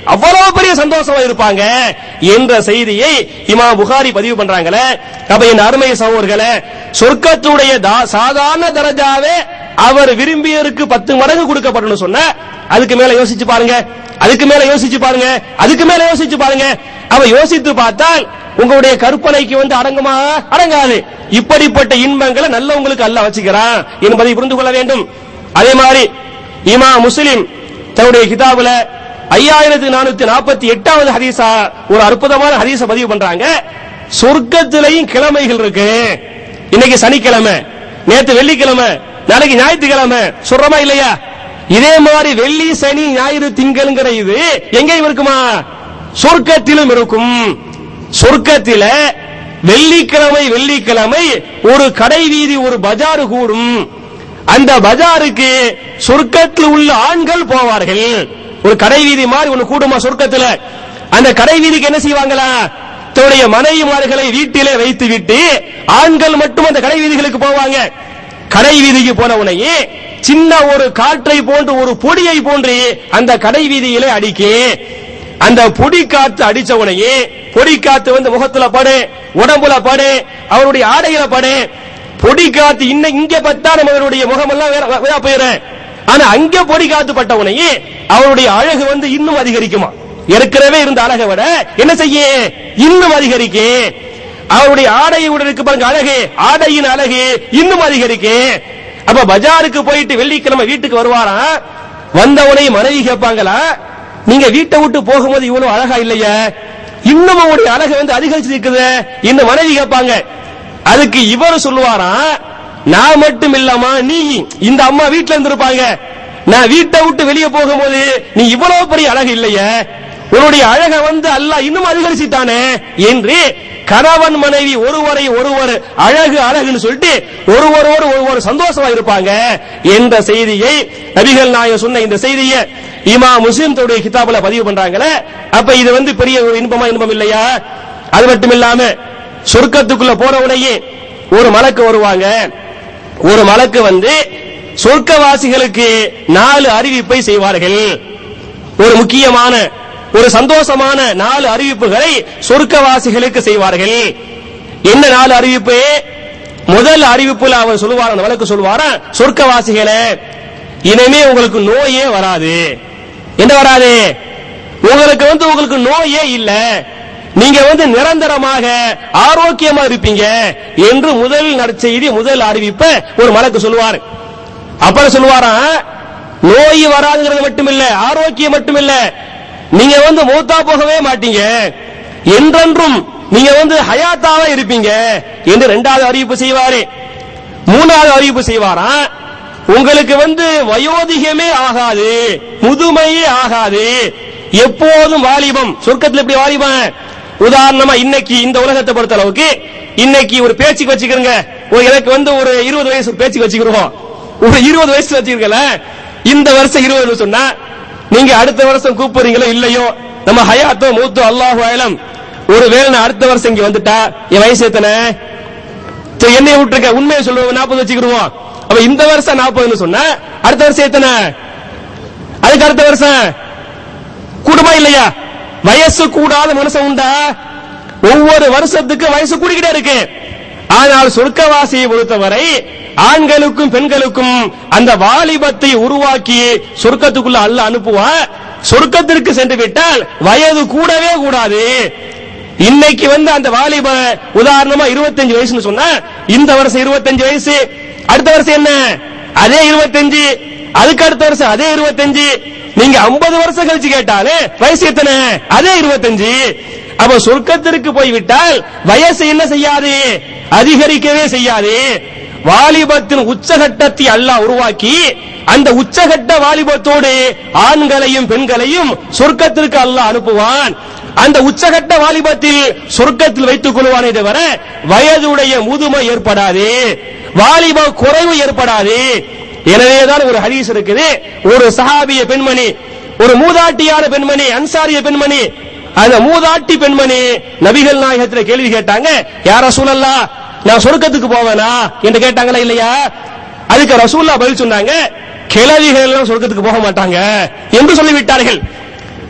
அவ்வளவு பெரிய சந்தோஷமா இருப்பாங்க என்ற செய்தியை இமாம் புகாரி பதிவு பண்றாங்களே அப்ப என் அருமை சகோதரர்களே சொர்க்கத்துடைய தா- சாதாரண தரஜாவே அவர் விரும்பியருக்கு பத்து மடங்கு கொடுக்கப்படணும் சொன்ன அதுக்கு மேல யோசிச்சு பாருங்க அதுக்கு மேல யோசிச்சு பாருங்க அதுக்கு மேல யோசிச்சு பாருங்க அவ யோசித்து பார்த்தால் உங்களுடைய கற்பனைக்கு வந்து அடங்குமா அடங்காது இப்படிப்பட்ட இன்பங்களை நல்லவங்களுக்கு அல்ல வச்சுக்கிறான் என்பதை புரிந்து கொள்ள வேண்டும் அதே மாதிரி இமா முஸ்லிம் தன்னுடைய கிதாபுல ஐயாயிரத்தி நானூத்தி நாற்பத்தி எட்டாவது ஹதீஸா ஒரு அற்புதமான ஹதீஸ பதிவு பண்றாங்க சொர்க்கத்திலையும் கிழமைகள் இருக்கு இன்னைக்கு சனிக்கிழமை நேத்து வெள்ளிக்கிழமை நாளைக்கு ஞாயிற்றுக்கிழமை சொல்றமா இல்லையா இதே மாதிரி வெள்ளி சனி ஞாயிறு திங்கள்ங்கிற இது எங்கேயும் இருக்குமா சொர்க்கத்திலும் இருக்கும் சொர்க்கத்தில வெள்ளிக்கிழமை வெள்ளிக்கிழமை ஒரு கடை வீதி ஒரு பஜாரு கூடும் அந்த பஜாருக்கு சொர்க்கத்தில் உள்ள ஆண்கள் போவார்கள் ஒரு கடை வீதி மாதிரி ஒண்ணு கூடுமா சொர்க்கத்துல அந்த கடை வீதிக்கு என்ன செய்வாங்களா தன்னுடைய மனைவிமார்களை வீட்டிலே வைத்து விட்டு ஆண்கள் மட்டும் அந்த கடை வீதிகளுக்கு போவாங்க கடை வீதிக்கு போன உடனே சின்ன ஒரு காற்றை போன்று ஒரு பொடியை போன்று அந்த கடை வீதியிலே அடிக்கு அந்த பொடி காத்து அடிச்ச உடனே பொடி காத்து வந்து முகத்துல படு உடம்புல படு அவருடைய ஆடையில படு பொடி காத்து இன்ன இங்க பட்டா நம்மளுடைய முகமெல்லாம் வேற வேற போயிடும் ஆனா அங்க பொடி காத்து பட்ட உடனே அவருடைய அழகு வந்து இன்னும் அதிகரிக்குமா ஏற்கனவே இருந்த அழகை விட என்ன செய்ய இன்னும் அதிகரிக்கு அவருடைய ஆடையுடன் இருக்கு பாருங்க அழகு ஆடையின் அழகு இன்னும் அதிகரிக்கு அப்ப பஜாருக்கு போயிட்டு வெள்ளிக்கிழமை வீட்டுக்கு வருவாராம் வந்தவனை மனைவி கேட்பாங்களா நீங்க வீட்டை விட்டு போகும்போது இவ்வளவு அழகா இல்லையா இன்னும் உங்களுடைய அழகு வந்து அதிகரிச்சு இருக்குது இந்த மனைவி கேட்பாங்க அதுக்கு இவர் சொல்லுவாராம் நான் மட்டும் இல்லாமா நீ இந்த அம்மா வீட்டுல இருந்திருப்பாங்க நான் வீட்டை விட்டு வெளியே போகும்போது நீ இவ்வளவு பெரிய அழகு இல்லையே உன்னுடைய அழகை வந்து அல்லாஹ் இன்னும் அதிகரிச்சுட்டானே என்று கணவன் மனைவி ஒருவரை ஒருவர் அழகு அழகுன்னு சொல்லிட்டு ஒருவரோடு ஒருவர் சந்தோஷமா இருப்பாங்க என்ற செய்தியை நபிகள் நாயகம் சொன்ன இந்த செய்தியை இமா முஸ்லிம் தன்னுடைய கிதாபுல பதிவு பண்றாங்களே அப்ப இது வந்து பெரிய ஒரு இன்பமா இன்பம் இல்லையா அது மட்டும் இல்லாம சொர்க்கத்துக்குள்ள போன உடனே ஒரு மலக்கு வருவாங்க ஒரு மலக்கு வந்து சொர்க்கவாசிகளுக்கு நாலு அறிவிப்பை செய்வார்கள் ஒரு முக்கியமான ஒரு சந்தோஷமான நாலு அறிவிப்புகளை சொர்க்கவாசிகளுக்கு செய்வார்கள் என்ன நாலு அறிவிப்பு முதல் அறிவிப்புல அவர் சொல்லுவார் அந்த வழக்கு சொல்லுவாரா சொர்க்கவாசிகளே இனிமே உங்களுக்கு நோயே வராது என்ன வராது உங்களுக்கு வந்து உங்களுக்கு நோயே இல்ல நீங்க வந்து நிரந்தரமாக ஆரோக்கியமா இருப்பீங்க என்று முதல் நற்செய்தி முதல் அறிவிப்பை ஒரு மலக்கு சொல்லுவார் அப்புறம் சொல்லுவாராம் நோய் வராதுங்கிறது மட்டும் இல்ல ஆரோக்கியம் மட்டும் இல்ல நீங்க வந்து மூத்தா போகவே மாட்டீங்க என்றென்றும் நீங்க வந்து ஹயாத்தாவே இருப்பீங்க என்று இரண்டாவது அறிவிப்பு செய்வாரு மூணாவது அறிவிப்பு செய்வாராம் உங்களுக்கு வந்து வயோதிகமே ஆகாது முதுமையே ஆகாது எப்போதும் வாலிபம் சொர்க்கத்துல எப்படி வாலிபம் உதாரணமா இன்னைக்கு இந்த உலகத்தை பொறுத்த அளவுக்கு இன்னைக்கு ஒரு பேச்சுக்கு வச்சுக்கிறோங்க ஒரு எனக்கு வந்து ஒரு இருபது வயசு ஒரு பேச்சுக்கு வச்சுக்கிறோம் ஒரு இருபது வயசு வச்சுக்கிறீங்கள இந்த வருஷம் இருபது சொன்னா நீங்க அடுத்த வருஷம் கூப்பிடுறீங்களோ இல்லையோ நம்ம ஹயாத்தோ மூத்தோ அல்லாஹு அயலம் ஒருவேளை நான் அடுத்த வருஷம் இங்க வந்துட்டா என் வயசு எத்தனை சரி, என்னைய விட்டுருக்க உண்மையை சொல்லுவோம் நாற்பது வச்சுக்கிடுவோம் அப்ப இந்த வருஷம் நாற்பதுன்னு சொன்னா அடுத்த வருஷம் எத்தனை அதுக்கு அடுத்த வருஷம் கூடுமா இல்லையா வயசு கூடாத மனுஷன் உண்டா ஒவ்வொரு வருஷத்துக்கு வயசு கூடிக்கிட்டே இருக்கு ஆனால் சொர்க்கவாசியை பொறுத்தவரை ஆண்களுக்கும் பெண்களுக்கும் அந்த வாலிபத்தை உருவாக்கி சொர்க்கத்துக்குள்ள அல்ல அனுப்புவா சொர்க்கத்திற்கு சென்று விட்டால் வயது கூடவே கூடாது இன்னைக்கு வந்து அந்த வாலிப உதாரணமா 25 வயசுன்னு சொன்னா இந்த வருஷம் 25 வயசு அடுத்த வருஷம் என்ன அதே 25 அதுக்கு அடுத்த வருஷம் அதே 25 நீங்க 50 வருஷம் கழிச்சு கேட்டாலே வயசு எத்தனை அதே 25 அப்ப சொர்க்கத்திற்கு போய்விட்டால் வயசு என்ன செய்யாது அதிகரிக்கவே செய்யாது வாலிபத்தின் உச்சகட்டத்தை அல்லாஹ் உருவாக்கி அந்த உச்சகட்ட வாலிபத்தோடு ஆண்களையும் பெண்களையும் சொர்க்கத்திற்கு அல்லாஹ் அனுப்புவான் அந்த உச்சகட்ட வாலிபத்தில் சொர்க்கத்தில் வைத்துக் கொள்வானே தவிர வயதுடைய முதுமை ஏற்படாது வாலிப குறைவு ஏற்படாது எனவேதான் ஒரு ஹதீஸ் இருக்குது ஒரு சஹாபிய பெண்மணி ஒரு மூதாட்டியான பெண்மணி அன்சாரிய பெண்மணி அந்த மூதாட்டி பெண்மணி நபிகள் நாயகத்துல கேள்வி கேட்டாங்க யார சூழல்லா நான் சொர்க்கத்துக்கு போவேனா என்று கேட்டாங்களா இல்லையா அதுக்கு ரசூல்லா பதில் சொன்னாங்க கிழவிகள் எல்லாம் சொர்க்கத்துக்கு போக மாட்டாங்க என்று சொல்லிவிட்டார்கள்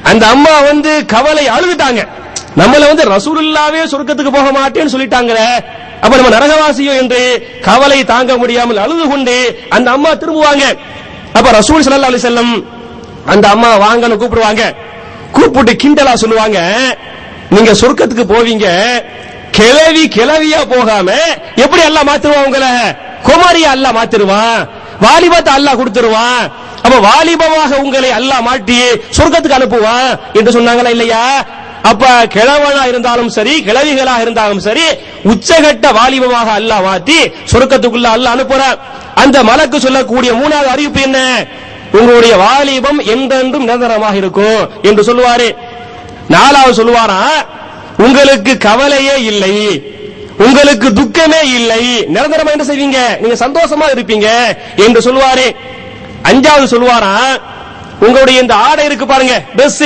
அந்த அம்மா வந்து கவலை அழுதுட்டாங்க நம்மள வந்து ரசூலுல்லாவே சொர்க்கத்துக்கு போக மாட்டேன்னு சொல்லிட்டாங்களே அப்ப நம்ம நரகவாசியோ என்று கவலை தாங்க முடியாமல் அழுது கொண்டு அந்த அம்மா திரும்புவாங்க அப்ப ரசூல் ஸல்லல்லாஹு அலைஹி வஸல்லம் அந்த அம்மா வாங்கன்னு கூப்பிடுவாங்க கூப்பிட்டு கிண்டலா சொல்லுவாங்க நீங்க சொர்க்கத்துக்கு போவீங்க கிளவி கிளவியா போகாம எப்படி அல்லாஹ் மாத்துருவான் உங்களை குமாரியா அல்லாஹ் மாத்திருவான் வாலிபத்தை அல்லாஹ் கொடுத்துருவான் அப்ப வாலிபமாக உங்களை அல்லாஹ் மாட்டி சொர்க்கத்துக்கு அனுப்புவான் என்று சொன்னாங்களா இல்லையா அப்ப கிழவனா இருந்தாலும் சரி கிழவிகளாக இருந்தாலும் சரி உச்சகட்ட வாலிபமாக அல்லாஹ் மாத்தி சொர்க்கத்துக்குள்ள அல்லாஹ் அனுப்புறான் அந்த மலக்கு சொல்லக்கூடிய மூணாவது அறிவிப்பு என்ன உங்களுடைய வாலிபம் என்றென்றும் நிரந்தரமாக இருக்கும் என்று சொல்லுவாரு நாலாவது சொல்லுவாரா உங்களுக்கு கவலையே இல்லை உங்களுக்கு துக்கமே இல்லை நிரந்தரமா என்ன செய்வீங்க நீங்க சந்தோஷமா இருப்பீங்க என்று சொல்லுவாரு அஞ்சாவது சொல்லுவாரா உங்களுடைய இந்த ஆடை இருக்கு பாருங்க Dress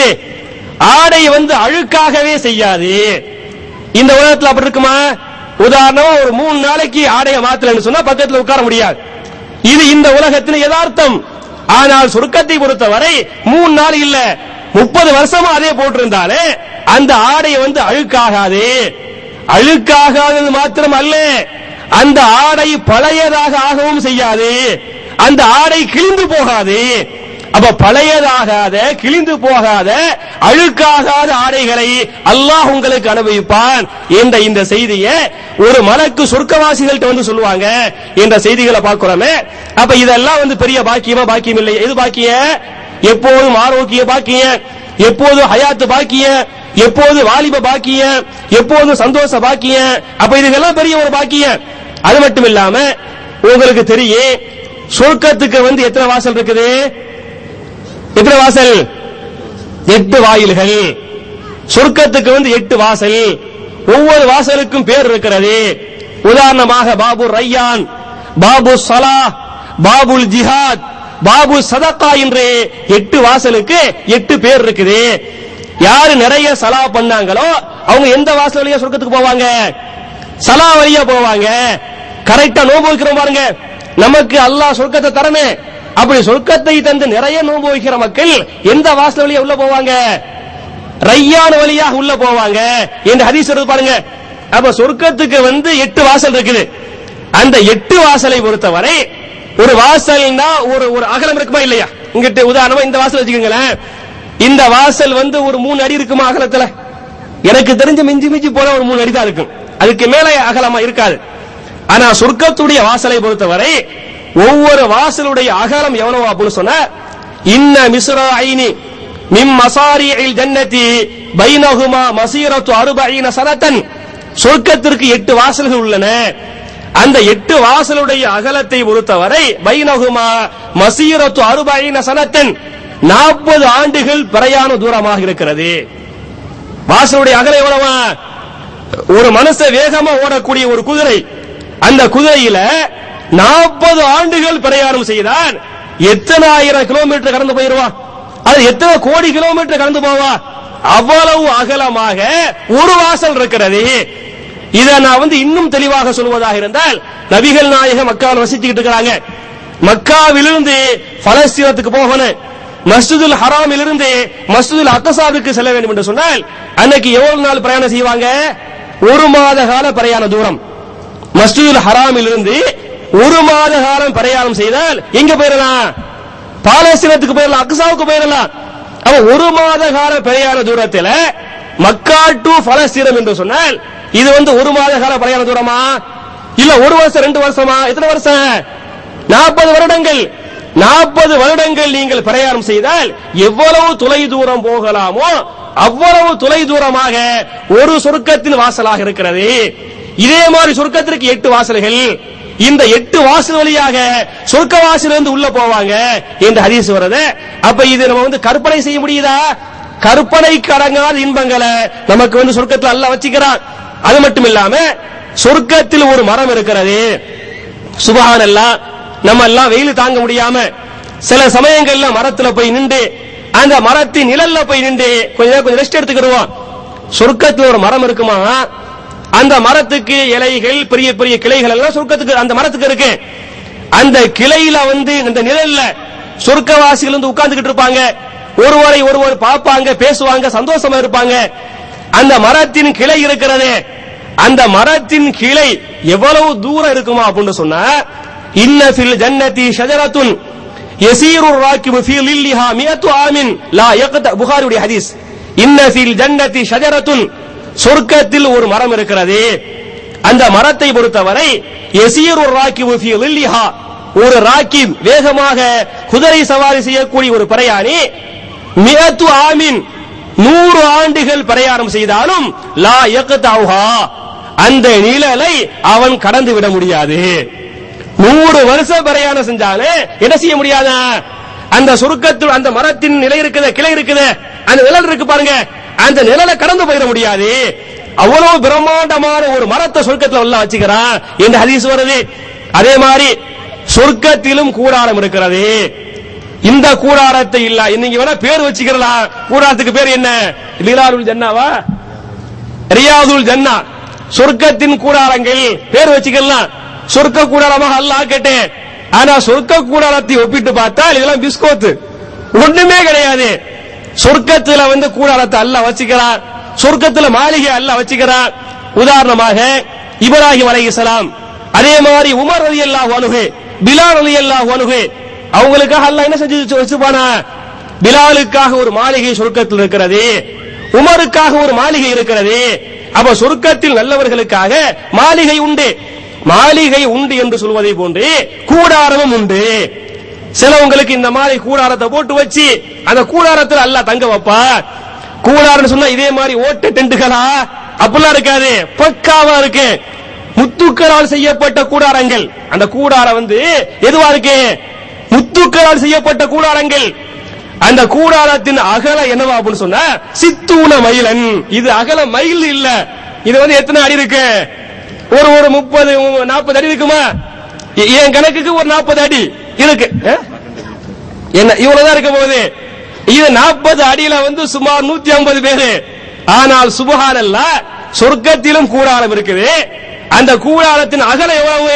ஆடை வந்து அழுக்காகவே செய்யாது இந்த உலகத்துல அப்படி இருக்குமா உதாரணமா ஒரு மூணு நாளைக்கு ஆடையை மாத்தலன்னு சொன்னா பக்கத்துல உட்கார முடியாது இது இந்த உலகத்தின் யதார்த்தம் ஆனால் சொர்க்கத்தை பொறுத்தவரை மூணு நாள் இல்ல முப்பது வருஷமா அதே போட்டிருந்தாலே அந்த ஆடை வந்து அழுக்காகாது அழுக்காகாதது மாத்திரம் அல்ல அந்த ஆடை பழையதாக ஆகவும் செய்யாது அந்த ஆடை கிழிந்து போகாது அப்ப பழையதாகாத கிழிந்து போகாத அழுக்காகாத ஆடைகளை அல்லாஹ் உங்களுக்கு அனுபவிப்பான் என்ற இந்த செய்தியை ஒரு மலக்கு சொர்க்கவாசிகள்ட்ட வந்து சொல்லுவாங்க என்ற செய்திகளை பார்க்கிறோமே அப்ப இதெல்லாம் வந்து பெரிய பாக்கியமா பாக்கியம் இல்லை எது பாக்கிய எப்போதும் ஆரோக்கிய பாக்கிய எப்போதும் ஹயாத்து பாக்கிய எப்போது வாலிப பாக்கிய எப்போதும் சந்தோஷ பாக்கிய அப்ப இதுக்கெல்லாம் பெரிய ஒரு பாக்கிய அது மட்டும் இல்லாம உங்களுக்கு தெரியும் சொர்க்கத்துக்கு வந்து எத்தனை வாசல் இருக்குது எத்தனை வாசல் எட்டு வாயில்கள் சொர்க்கத்துக்கு வந்து எட்டு வாசல் ஒவ்வொரு வாசலுக்கும் பேர் இருக்கிறது உதாரணமாக பாபு ரையான் பாபு சலா பாபுல் ஜிஹாத் பாபு சதக்கா என்று எட்டு வாசலுக்கு எட்டு பேர் இருக்குது யாரு நிறைய சலா பண்ணாங்களோ அவங்க எந்த வாசல் வழியா சொர்க்கத்துக்கு போவாங்க சலா வழியா போவாங்க கரெக்டா நோன்பு வைக்கிறோம் பாருங்க நமக்கு அல்லாஹ் சொர்க்கத்தை தரமே அப்படி சொர்க்கத்தை தந்து நிறைய நோன்பு வைக்கிற மக்கள் எந்த வாசல் வழியா உள்ள போவாங்க ரையான வழியாக உள்ள போவாங்க என்று ஹதீஸ் வருது பாருங்க அப்ப சொர்க்கத்துக்கு வந்து எட்டு வாசல் இருக்குது அந்த எட்டு வாசலை பொறுத்தவரை ஒரு வாசல்னா ஒரு ஒரு அகலம் இருக்குமா இல்லையா இங்கிட்ட உதாரணமா இந்த வாசல் வச்சுக்கோங்களேன் இந்த வாசல் வந்து ஒரு மூணு அடி இருக்குமா அகலத்துல எனக்கு தெரிஞ்ச மிஞ்சி மிஞ்சி போல ஒரு மூணு அடி தான் இருக்கும் அதுக்கு மேலே அகலமா இருக்காது ஆனா சொர்க்கத்துடைய வாசலை பொறுத்தவரை ஒவ்வொரு வாசலுடைய அகலம் எவ்வளவு அப்படின்னு சொன்ன இன்ன மிஸ்ரா ஐனி மிம் மசாரியில் ஜன்னதி பைனஹுமா மசீரத்து அறுபைன சனத்தன் சொர்க்கத்திற்கு எட்டு வாசல்கள் உள்ளன அந்த எட்டு வாசலுடைய அகலத்தை பொறுத்தவரை பைனஹுமா மசீரத்து அறுபைன சனத்தன் நாற்பது ஆண்டுகள் பிரயாண தூரமாக இருக்கிறது வாசலுடைய அகலம் எவ்வளவா ஒரு மனுஷ வேகமா ஓடக்கூடிய ஒரு குதிரை அந்த குதிரையில நாற்பது ஆண்டுகள் பிரயாணம் செய்தால் எத்தனை ஆயிரம் கிலோமீட்டர் கடந்து போயிருவான் அது எத்தனை கோடி கிலோமீட்டர் கடந்து போவா அவ்வளவு அகலமாக ஒரு வாசல் இருக்கிறது இதை நான் வந்து இன்னும் தெளிவாக சொல்வதாக இருந்தால் நபிகள் நாயகம் மக்காவில் வசிச்சுக்கிட்டு இருக்கிறாங்க மக்காவிலிருந்து பலஸ்தீனத்துக்கு போகணும் மஸ்ஜிதுல் ஹராமிலிருந்து மஸ்ஜிதுல் அக்கசாவுக்கு செல்ல வேண்டும் என்று சொன்னால் அன்னைக்கு எவ்வளவு நாள் பிரயாணம் செய்வாங்க ஒரு மாத கால பிரயாண தூரம் மஸ்ஜிதுல் ஹராமில் இருந்து ஒரு மாத காலம் பிரயாணம் செய்தால் எங்க போயிடலாம் பாலஸ்தீனத்துக்கு போயிடலாம் அக்சாவுக்கு போயிடலாம் அப்ப ஒரு மாத கால பிரயாண தூரத்தில் மக்கா டு பலஸ்தீனம் என்று சொன்னால் இது வந்து ஒரு மாத கால பிரயாண தூரமா இல்ல ஒரு வருஷம் ரெண்டு வருஷமா எத்தனை வருஷம் நாற்பது வருடங்கள் நாற்பது வருடங்கள் நீங்கள் பிரயாணம் செய்தால் எவ்வளவு தொலை தூரம் போகலாமோ அவ்வளவு தொலை தூரமாக ஒரு சொர்க்கத்தின் வாசலாக இருக்கிறது இதே மாதிரி சொர்க்கத்திற்கு எட்டு வாசல்கள் இந்த எட்டு வாசல் வழியாக சொர்க்க வாசலிருந்து உள்ள போவாங்க என்று ஹதீஸ் வருது அப்ப இது நம்ம வந்து கற்பனை செய்ய முடியுதா கற்பனைக்கு அடங்காத இன்பங்களை நமக்கு வந்து சொர்க்கத்தில் அல்ல வச்சுக்கிறான் அது மட்டும் இல்லாம சொர்க்கத்தில் ஒரு மரம் இருக்கிறது சுபஹான் எல்லாம் நம்ம எல்லாம் வெயில் தாங்க முடியாம சில சமயங்கள்ல மரத்துல போய் நின்று அந்த மரத்தின் நிழல்ல போய் நின்று கொஞ்ச நேரம் கொஞ்சம் ரெஸ்ட் எடுத்துக்கிடுவோம் சொர்க்கத்துல ஒரு மரம் இருக்குமா அந்த மரத்துக்கு இலைகள் பெரிய பெரிய கிளைகள் எல்லாம் சொர்க்கத்துக்கு அந்த மரத்துக்கு இருக்கு அந்த கிளையில வந்து இந்த நிழல்ல சொர்க்கவாசிகள் வந்து உட்கார்ந்துகிட்டு இருப்பாங்க ஒருவரை ஒருவர் பார்ப்பாங்க பேசுவாங்க சந்தோஷமா இருப்பாங்க அந்த மரத்தின் கிளை இருக்கிறது அந்த மரத்தின் கிளை எவ்வளவு தூரம் இருக்குமா அப்படின்னு சொன்னா இன்ன ஃபில் ஜன்னதி ஷஜரத்துன் யசீரு ராக்கிபு ஃபீ லில்லிஹா மியத்து ஆமின் லா யக்த புகாரியுடைய ஹதீஸ் இன்ன ஃபில் ஜன்னதி ஷஜரத்துன் சொர்க்கத்தில் ஒரு மரம் இருக்கிறது அந்த மரத்தை பொறுத்தவரை யசீரு ராக்கிபு ஃபீ லில்லிஹா ஒரு ராக்கிப் வேகமாக குதிரை சவாரி செய்யக்கூடிய ஒரு பிரயாணி மியத்து ஆமின் நூறு ஆண்டுகள் பிரயாணம் செய்தாலும் லா யக்தவுஹா அந்த நிழலை அவன் கடந்து விட முடியாது நூறு வருஷம் பிரயாணம் செஞ்சாலே என்ன செய்ய முடியாதா அந்த சுருக்கத்தில் அந்த மரத்தின் நிலை இருக்குது கிளை இருக்குது அந்த நிழல் இருக்கு பாருங்க அந்த நிழலை கடந்து போயிட முடியாது அவ்வளவு பிரம்மாண்டமான ஒரு மரத்தை சொர்க்கத்துல உள்ள வச்சுக்கிறான் என்று ஹதீஸ் வருது அதே மாதிரி சொர்க்கத்திலும் கூடாரம் இருக்கிறது இந்த கூடாரத்தை இல்ல இன்னைக்கு வேணா பேர் வச்சுக்கிறலாம் கூடாரத்துக்கு பேர் என்ன லீலாருல் ஜன்னாவா ரியாதுல் ஜன்னா சொர்க்கத்தின் கூடாரங்கள் பேர் வச்சுக்கலாம் சொர்க்க கூடாரமாக அல்லாஹ் கேட்டேன் ஆனா சொர்க்க கூடாரத்தை ஒப்பிட்டு பார்த்தால் இதெல்லாம் பிஸ்கோத்து ஒண்ணுமே கிடையாது சொர்க்கத்துல வந்து கூடாரத்தை அல்லாஹ் வச்சுக்கிறான் சொர்க்கத்துல மாளிகை அல்லாஹ் வச்சுக்கிறான் உதாரணமாக இப்ராஹிம் அலைஹிஸ்ஸலாம் அதே மாதிரி உமர் ரலியல்லாஹு அன்ஹு பிலால் ரலியல்லாஹு அன்ஹு அவங்களுக்காக அல்லாஹ் என்ன செஞ்சு வச்சு- வச்சுப்பானா பிலாலுக்காக ஒரு மாளிகை சொர்க்கத்தில் இருக்கிறது உமருக்காக ஒரு மாளிகை இருக்கிறது அப்ப சொர்க்கத்தில் நல்லவர்களுக்காக மாளிகை உண்டு மாளிகை உண்டு என்று சொல்வதை போன்று கூடாரமும் உண்டு சிலவங்களுக்கு இந்த மாதிரி கூடாரத்தை போட்டு வச்சு அந்த கூடாரத்தில் அல்லாஹ் தங்க வைப்பா கூடாரம் சொன்னா இதே மாதிரி ஓட்ட டென்ட்டுகளா அப்படிலாம் இருக்காது பக்காவா இருக்கு முத்துக்களால் செய்யப்பட்ட கூடாரங்கள் அந்த கூடாரம் வந்து எதுவா இருக்கு முத்துக்களால் செய்யப்பட்ட கூடாரங்கள் அந்த கூடாரத்தின் அகல என்னவா அப்படின்னு சொன்னா சித்தூன மயிலன் இது அகல மயில் இல்ல இது வந்து எத்தனை அடி இருக்கு ஒரு ஒரு முப்பது நாற்பது அடி இருக்குமா எ- என் கணக்குக்கு ஒரு நாற்பது அடி இருக்கு அஹ்? என்ன இவ்வளவுதான் இருக்க போகுது இது நாற்பது அடியில வந்து சுமார் நூத்தி ஐம்பது பேரு ஆனால் சுபஹானல்லா சொர்க்கத்திலும் கூடாரம் இருக்குது அந்த கூடாரத்தின் அகலம் எவ்வளவு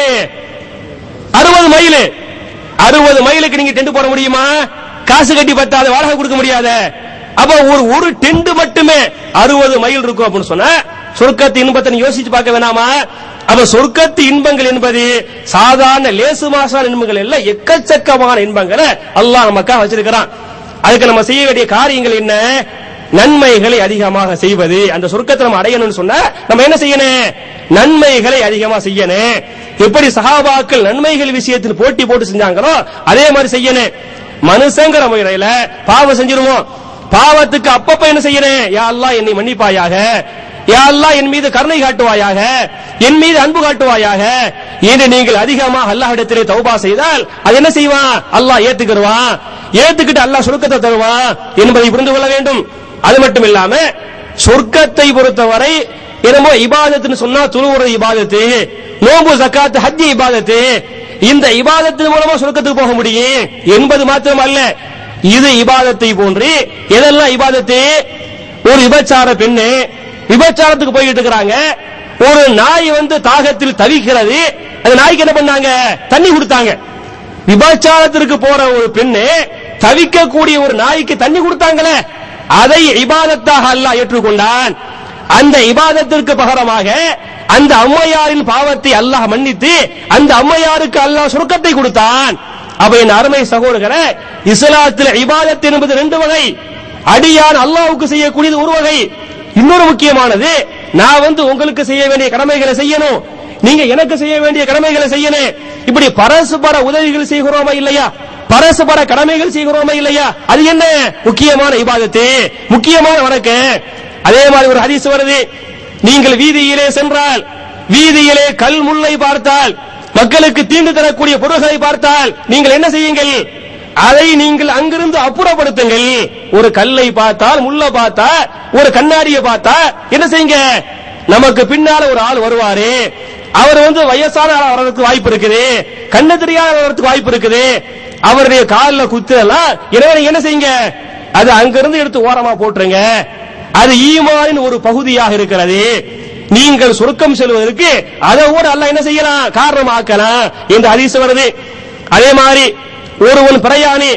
அறுபது மைல் அறுபது மைலுக்கு நீங்க டென்ட் போட முடியுமா காசு கட்டி பத்தாத வாடகை கொடுக்க முடியாத அப்ப ஒரு ஒரு டென்ட் மட்டுமே அறுபது மைல் இருக்கும் அப்படின்னு சொன்னா சொர்க்கத்து இன்பத்தை நீ யோசிச்சு பார்க்க வேணாமா அப்ப சொர்க்கத்து இன்பங்கள் என்பது சாதாரண லேசு மாசான இன்பங்கள் இல்ல எக்கச்சக்கமான இன்பங்களை அல்லாஹ் நமக்காக வச்சிருக்கிறான் அதுக்கு நம்ம செய்ய வேண்டிய காரியங்கள் என்ன நன்மைகளை அதிகமாக செய்வது அந்த சொர்க்கத்தை நம்ம அடையணும்னு சொன்னா நம்ம என்ன செய்யணும் நன்மைகளை அதிகமா செய்யணும் எப்படி சஹாபாக்கள் நன்மைகள் விஷயத்தில் போட்டி போட்டு செஞ்சாங்களோ அதே மாதிரி செய்யணும் மனுஷங்கிற முறையில பாவம் செஞ்சிருவோம் பாவத்துக்கு அப்பப்ப என்ன செய்யணும் யா அல்லாஹ் என்னை மன்னிப்பாயாக யா அல்லாஹ் என் மீது கருணை காட்டுவாயாக என் மீது அன்பு காட்டுவாயாக என்று நீங்கள் அதிகமாக அல்லாஹ்விடத்திலே தௌபா செய்தால் அது என்ன செய்வான் அல்லாஹ் ஏத்துக்கிடுவான் ஏத்துக்கிட்டு அல்லாஹ் சொர்க்கத்தை தருவான் என்பதை புரிந்து கொள்ள வேண்டும் அது மட்டும் இல்லாம சொர்க்கத்தை பொறுத்தவரை என்னமோ இபாதத்துன்னு சொன்னா துருவுறது இபாதத்து நோம்பு ஜக்காத்து ஹஜ் இபாதத்து இந்த இபாதத்தின் மூலமா சொர்க்கத்துக்கு போக முடியும் என்பது மாத்திரம் அல்ல இது இபாதத்தை போன்று எதெல்லாம் இபாதத்து ஒரு விபச்சார பெண்ணு விபச்சாரத்துக்கு போயிட்டு இருக்கிறாங்க ஒரு நாய் வந்து தாகத்தில் தவிக்கிறது அந்த நாய்க்கு என்ன பண்ணாங்க தண்ணி கொடுத்தாங்க விபச்சாரத்திற்கு போற ஒரு பெண்ணு தவிக்கக்கூடிய ஒரு நாய்க்கு தண்ணி கொடுத்தாங்களே அதை இபாதத்தாக அல்லாஹ் ஏற்றுக்கொண்டான் அந்த இபாதத்திற்கு பகரமாக அந்த அம்மையாரின் பாவத்தை அல்லாஹ் மன்னித்து அந்த அம்மையாருக்கு அல்லாஹ் சுருக்கத்தை கொடுத்தான் அப்ப என் அருமை சகோதரர்களே இஸ்லாத்தில் இபாதத் என்பது ரெண்டு வகை அடியான் அல்லாஹ்வுக்கு செய்யக்கூடியது ஒரு வகை இன்னொரு முக்கியமானது நான் வந்து உங்களுக்கு செய்ய வேண்டிய கடமைகளை செய்யணும் நீங்க எனக்கு செய்ய வேண்டிய கடமைகளை செய்யணும் இப்படி பரஸ்பர உதவிகள் செய்கிறோமா இல்லையா பரஸ்பர கடமைகள் செய்கிறோமா இல்லையா அது என்ன முக்கியமான இபாதத்து முக்கியமான வணக்கம் அதே மாதிரி ஒரு ஹதீஸ் வருது நீங்கள் வீதியிலே சென்றால் வீதியிலே கல் முல்லை பார்த்தால் மக்களுக்கு தீண்டு தரக்கூடிய பொருள்களை பார்த்தால் நீங்கள் என்ன செய்யுங்கள் அதை நீங்கள் அங்கிருந்து அப்புறப்படுத்துங்கள் ஒரு கல்லை பார்த்தால் முள்ள பார்த்தா ஒரு கண்ணாடியை பார்த்தா என்ன செய்யுங்க நமக்கு பின்னால ஒரு ஆள் வருவாரு அவர் வந்து வயசான ஆளா வர்றதுக்கு வாய்ப்பு இருக்குது கண்ணு தெரியாத வர்றதுக்கு வாய்ப்பு இருக்குது அவருடைய காலில் குத்துலாம் எனவே என்ன செய்யுங்க அது அங்கிருந்து எடுத்து ஓரமா போட்டுருங்க அது ஈமானின் ஒரு பகுதியாக இருக்கிறது நீங்கள் சுருக்கம் செல்வதற்கு அதை கூட அல்லாஹ் என்ன செய்யலாம் காரணமாக்கலாம் என்று ஹதீஸ் வருது அதே மாதிரி ஒருவன் பிரயாணி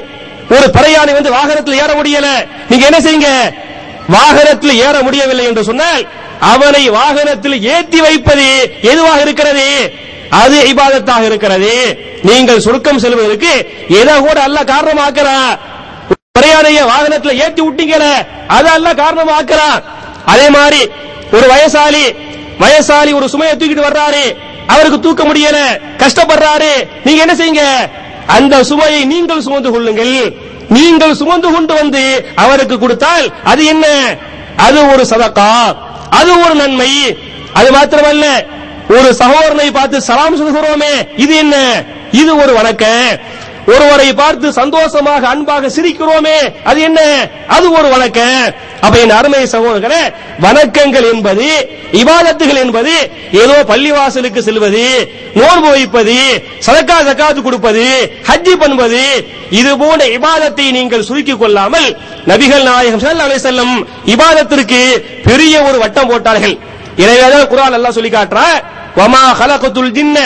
ஒரு பிரயாணி வந்து வாகனத்தில் ஏற முடியல நீங்க என்ன செய்யுங்க வாகனத்தில் ஏற முடியவில்லை என்று சொன்னால் அவனை வாகனத்தில் ஏற்றி வைப்பது எதுவாக இருக்கிறது அது இபாதத்தாக இருக்கிறது நீங்கள் சுருக்கம் செல்வதற்கு எதை கூட அல்ல காரணமாக்கிறான் பிரயாணிய வாகனத்துல ஏற்றி விட்டீங்கல அது அல்ல காரணமாக்கிறான் அதே மாதிரி ஒரு வயசாளி வயசாளி ஒரு சுமையை தூக்கிட்டு வர்றாரு அவருக்கு தூக்க முடியல கஷ்டப்படுறாரு நீங்க என்ன செய்யுங்க அந்த சுமையை நீங்கள் சுமந்து கொள்ளுங்கள் நீங்கள் சுமந்து கொண்டு வந்து அவருக்கு கொடுத்தால் அது என்ன அது ஒரு சதக்கா அது ஒரு நன்மை அது மாத்திரமல்ல ஒரு சகோதரனை பார்த்து சலாம் சொல்கிறோமே இது என்ன இது ஒரு வணக்கம் ஒருவரை பார்த்து சந்தோஷமாக அன்பாக சிரிக்கிறோமே அது என்ன அது ஒரு வணக்கம் அப்ப என் அருமை சகோதரர்களே வணக்கங்கள் என்பது இபாதத்துகள் என்பது ஏதோ பள்ளிவாசலுக்கு செல்வது நோன்பு வைப்பது சதக்கா ஜக்காத்து கொடுப்பது ஹஜ்ஜி பண்ணுவது இது போன்ற இபாதத்தை நீங்கள் சுருக்கிக் கொள்ளாமல் நபிகள் நாயகம் ஸல்லல்லாஹு அலைஹி வஸல்லம் இபாதத்திற்கு பெரிய ஒரு வட்டம் போட்டார்கள் எனவேதான் குர்ஆன் அல்லாஹ் சொல்லி காட்டுறா வமா ஹலகத்துல் ஜின்ன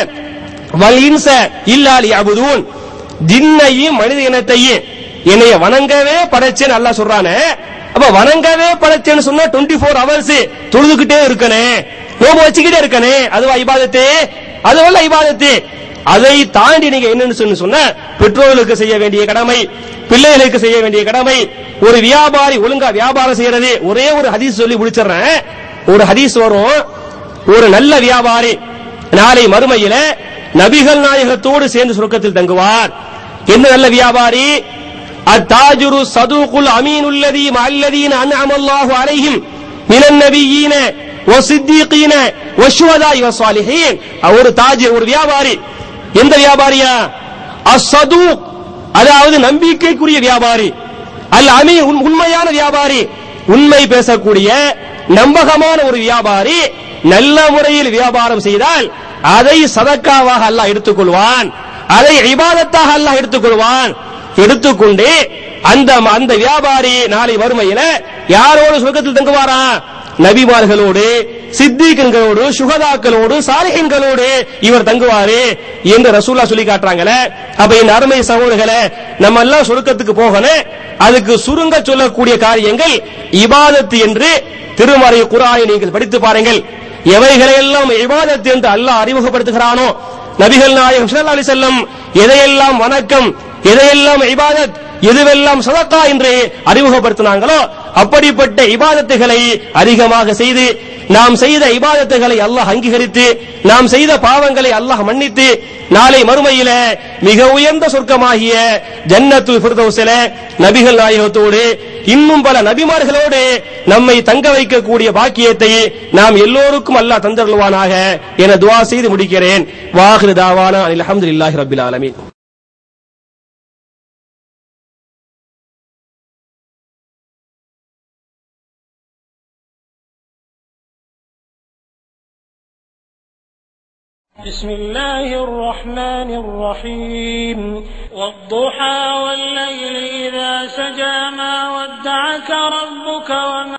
வல் இன்ச இல்லா லியஅபுதூன் ஜின்னையும் மனித இனத்தையும் என்னைய வணங்கவே படைச்சேன்னு அல்லாஹ் சொல்றானே அப்ப வணங்கவே படைச்சேன்னு சொன்னா 24 ஃபோர் ஹவர்ஸ் தொழுதுகிட்டே இருக்கனே நோம்பு வச்சுக்கிட்டே இருக்கனே அதுவா இபாதத்து அதுவல்ல இபாதத்து அதை தாண்டி நீங்க என்னன்னு சொல்லி சொன்ன பெற்றோர்களுக்கு செய்ய வேண்டிய கடமை பிள்ளைகளுக்கு செய்ய வேண்டிய கடமை ஒரு வியாபாரி ஒழுங்கா வியாபாரம் செய்யறது ஒரே ஒரு ஹதீஸ் சொல்லி முடிச்சிடுறேன் ஒரு ஹதீஸ் வரும் ஒரு நல்ல வியாபாரி நாளை மறுமையில நபிகள் நாயகத்தோடு சேர்ந்து சுருக்கத்தில் தங்குவார் என்ன நல்ல வியாபாரி அத்தாஜுரு சதுகுல் அமீனுல்லதி மல்லதீன அன்அமல்லாஹு அலைஹிம் மினன் நபியீன வசித்தீகீன வஷ்வதாய் வஸ்வாலிஹீன் ஒரு தாஜிர் ஒரு வியாபாரி எந்த வியாபாரியா அஸ்ஸதூக் அதாவது நம்பிக்கைக்குரிய வியாபாரி அல்ல அமீ உண்- உண்மையான வியாபாரி உண்மை பேசக்கூடிய நம்பகமான ஒரு வியாபாரி நல்ல முறையில் வியாபாரம் செய்தால் அதை சதக்காவாக அல்லாஹ் எடுத்துக்கொள்வான் அதை இபாதத்தாக அல்லாஹ் எடுத்துக்கொள்வான் எடுத்துக்கொண்டு அந்த அந்த வியாபாரி நாளை வறுமையில யாரோடு சுருக்கத்தில் தங்குவாரா நபிமார்களோடு சித்திகன்களோடு சுகதாக்களோடு சாலிஹன்களோடு இவர் தங்குவாரு என்று ரசூல்லா சொல்லி காட்டுறாங்களே அப்ப இந்த அருமை சகோதரர்களே நம்ம எல்லாம் சுருக்கத்துக்கு போகணும் அதுக்கு சுருங்க சொல்லக்கூடிய காரியங்கள் இபாதத்து என்று திருமறை குரானை நீங்கள் படித்து பாருங்கள் எவைகளை எல்லாம் இபாதத்து என்று அல்லாஹ் அறிமுகப்படுத்துகிறானோ நபிகள் நாயகம் ஸல்லல்லாஹு அலைஹி வஸல்லம் எதையெல்லாம் வணக்கம் எதையெல்லாம் இபாதத் எதுவெல்லாம் சதக்கா என்று அறிமுகப்படுத்தினாங்களோ அப்படிப்பட்ட இபாதத்துகளை அதிகமாக செய்து நாம் செய்த இபாதத்துகளை அல்லாஹ் அங்கீகரித்து நாம் செய்த பாவங்களை அல்லாஹ் மன்னித்து நாளை மறுமையில மிக உயர்ந்த சொர்க்கமாகிய ஜன்னத்துல் ஃபிர்தௌஸில நபிகள் நாயகத்தோடு இன்னும் பல நபிமார்களோடு நம்மை தங்க வைக்கக்கூடிய பாக்கியத்தை நாம் எல்லோருக்கும் அல்லாஹ் தந்தருள்வானாக என துவா செய்து முடிக்கிறேன் வாஹிரு தாவானா அல்ஹம்துலில்லாஹி ரப்பில் ஆலமீன் بسم الله الرحمن الرحيم والضحى والليل إذا سجى ما ودعك ربك وما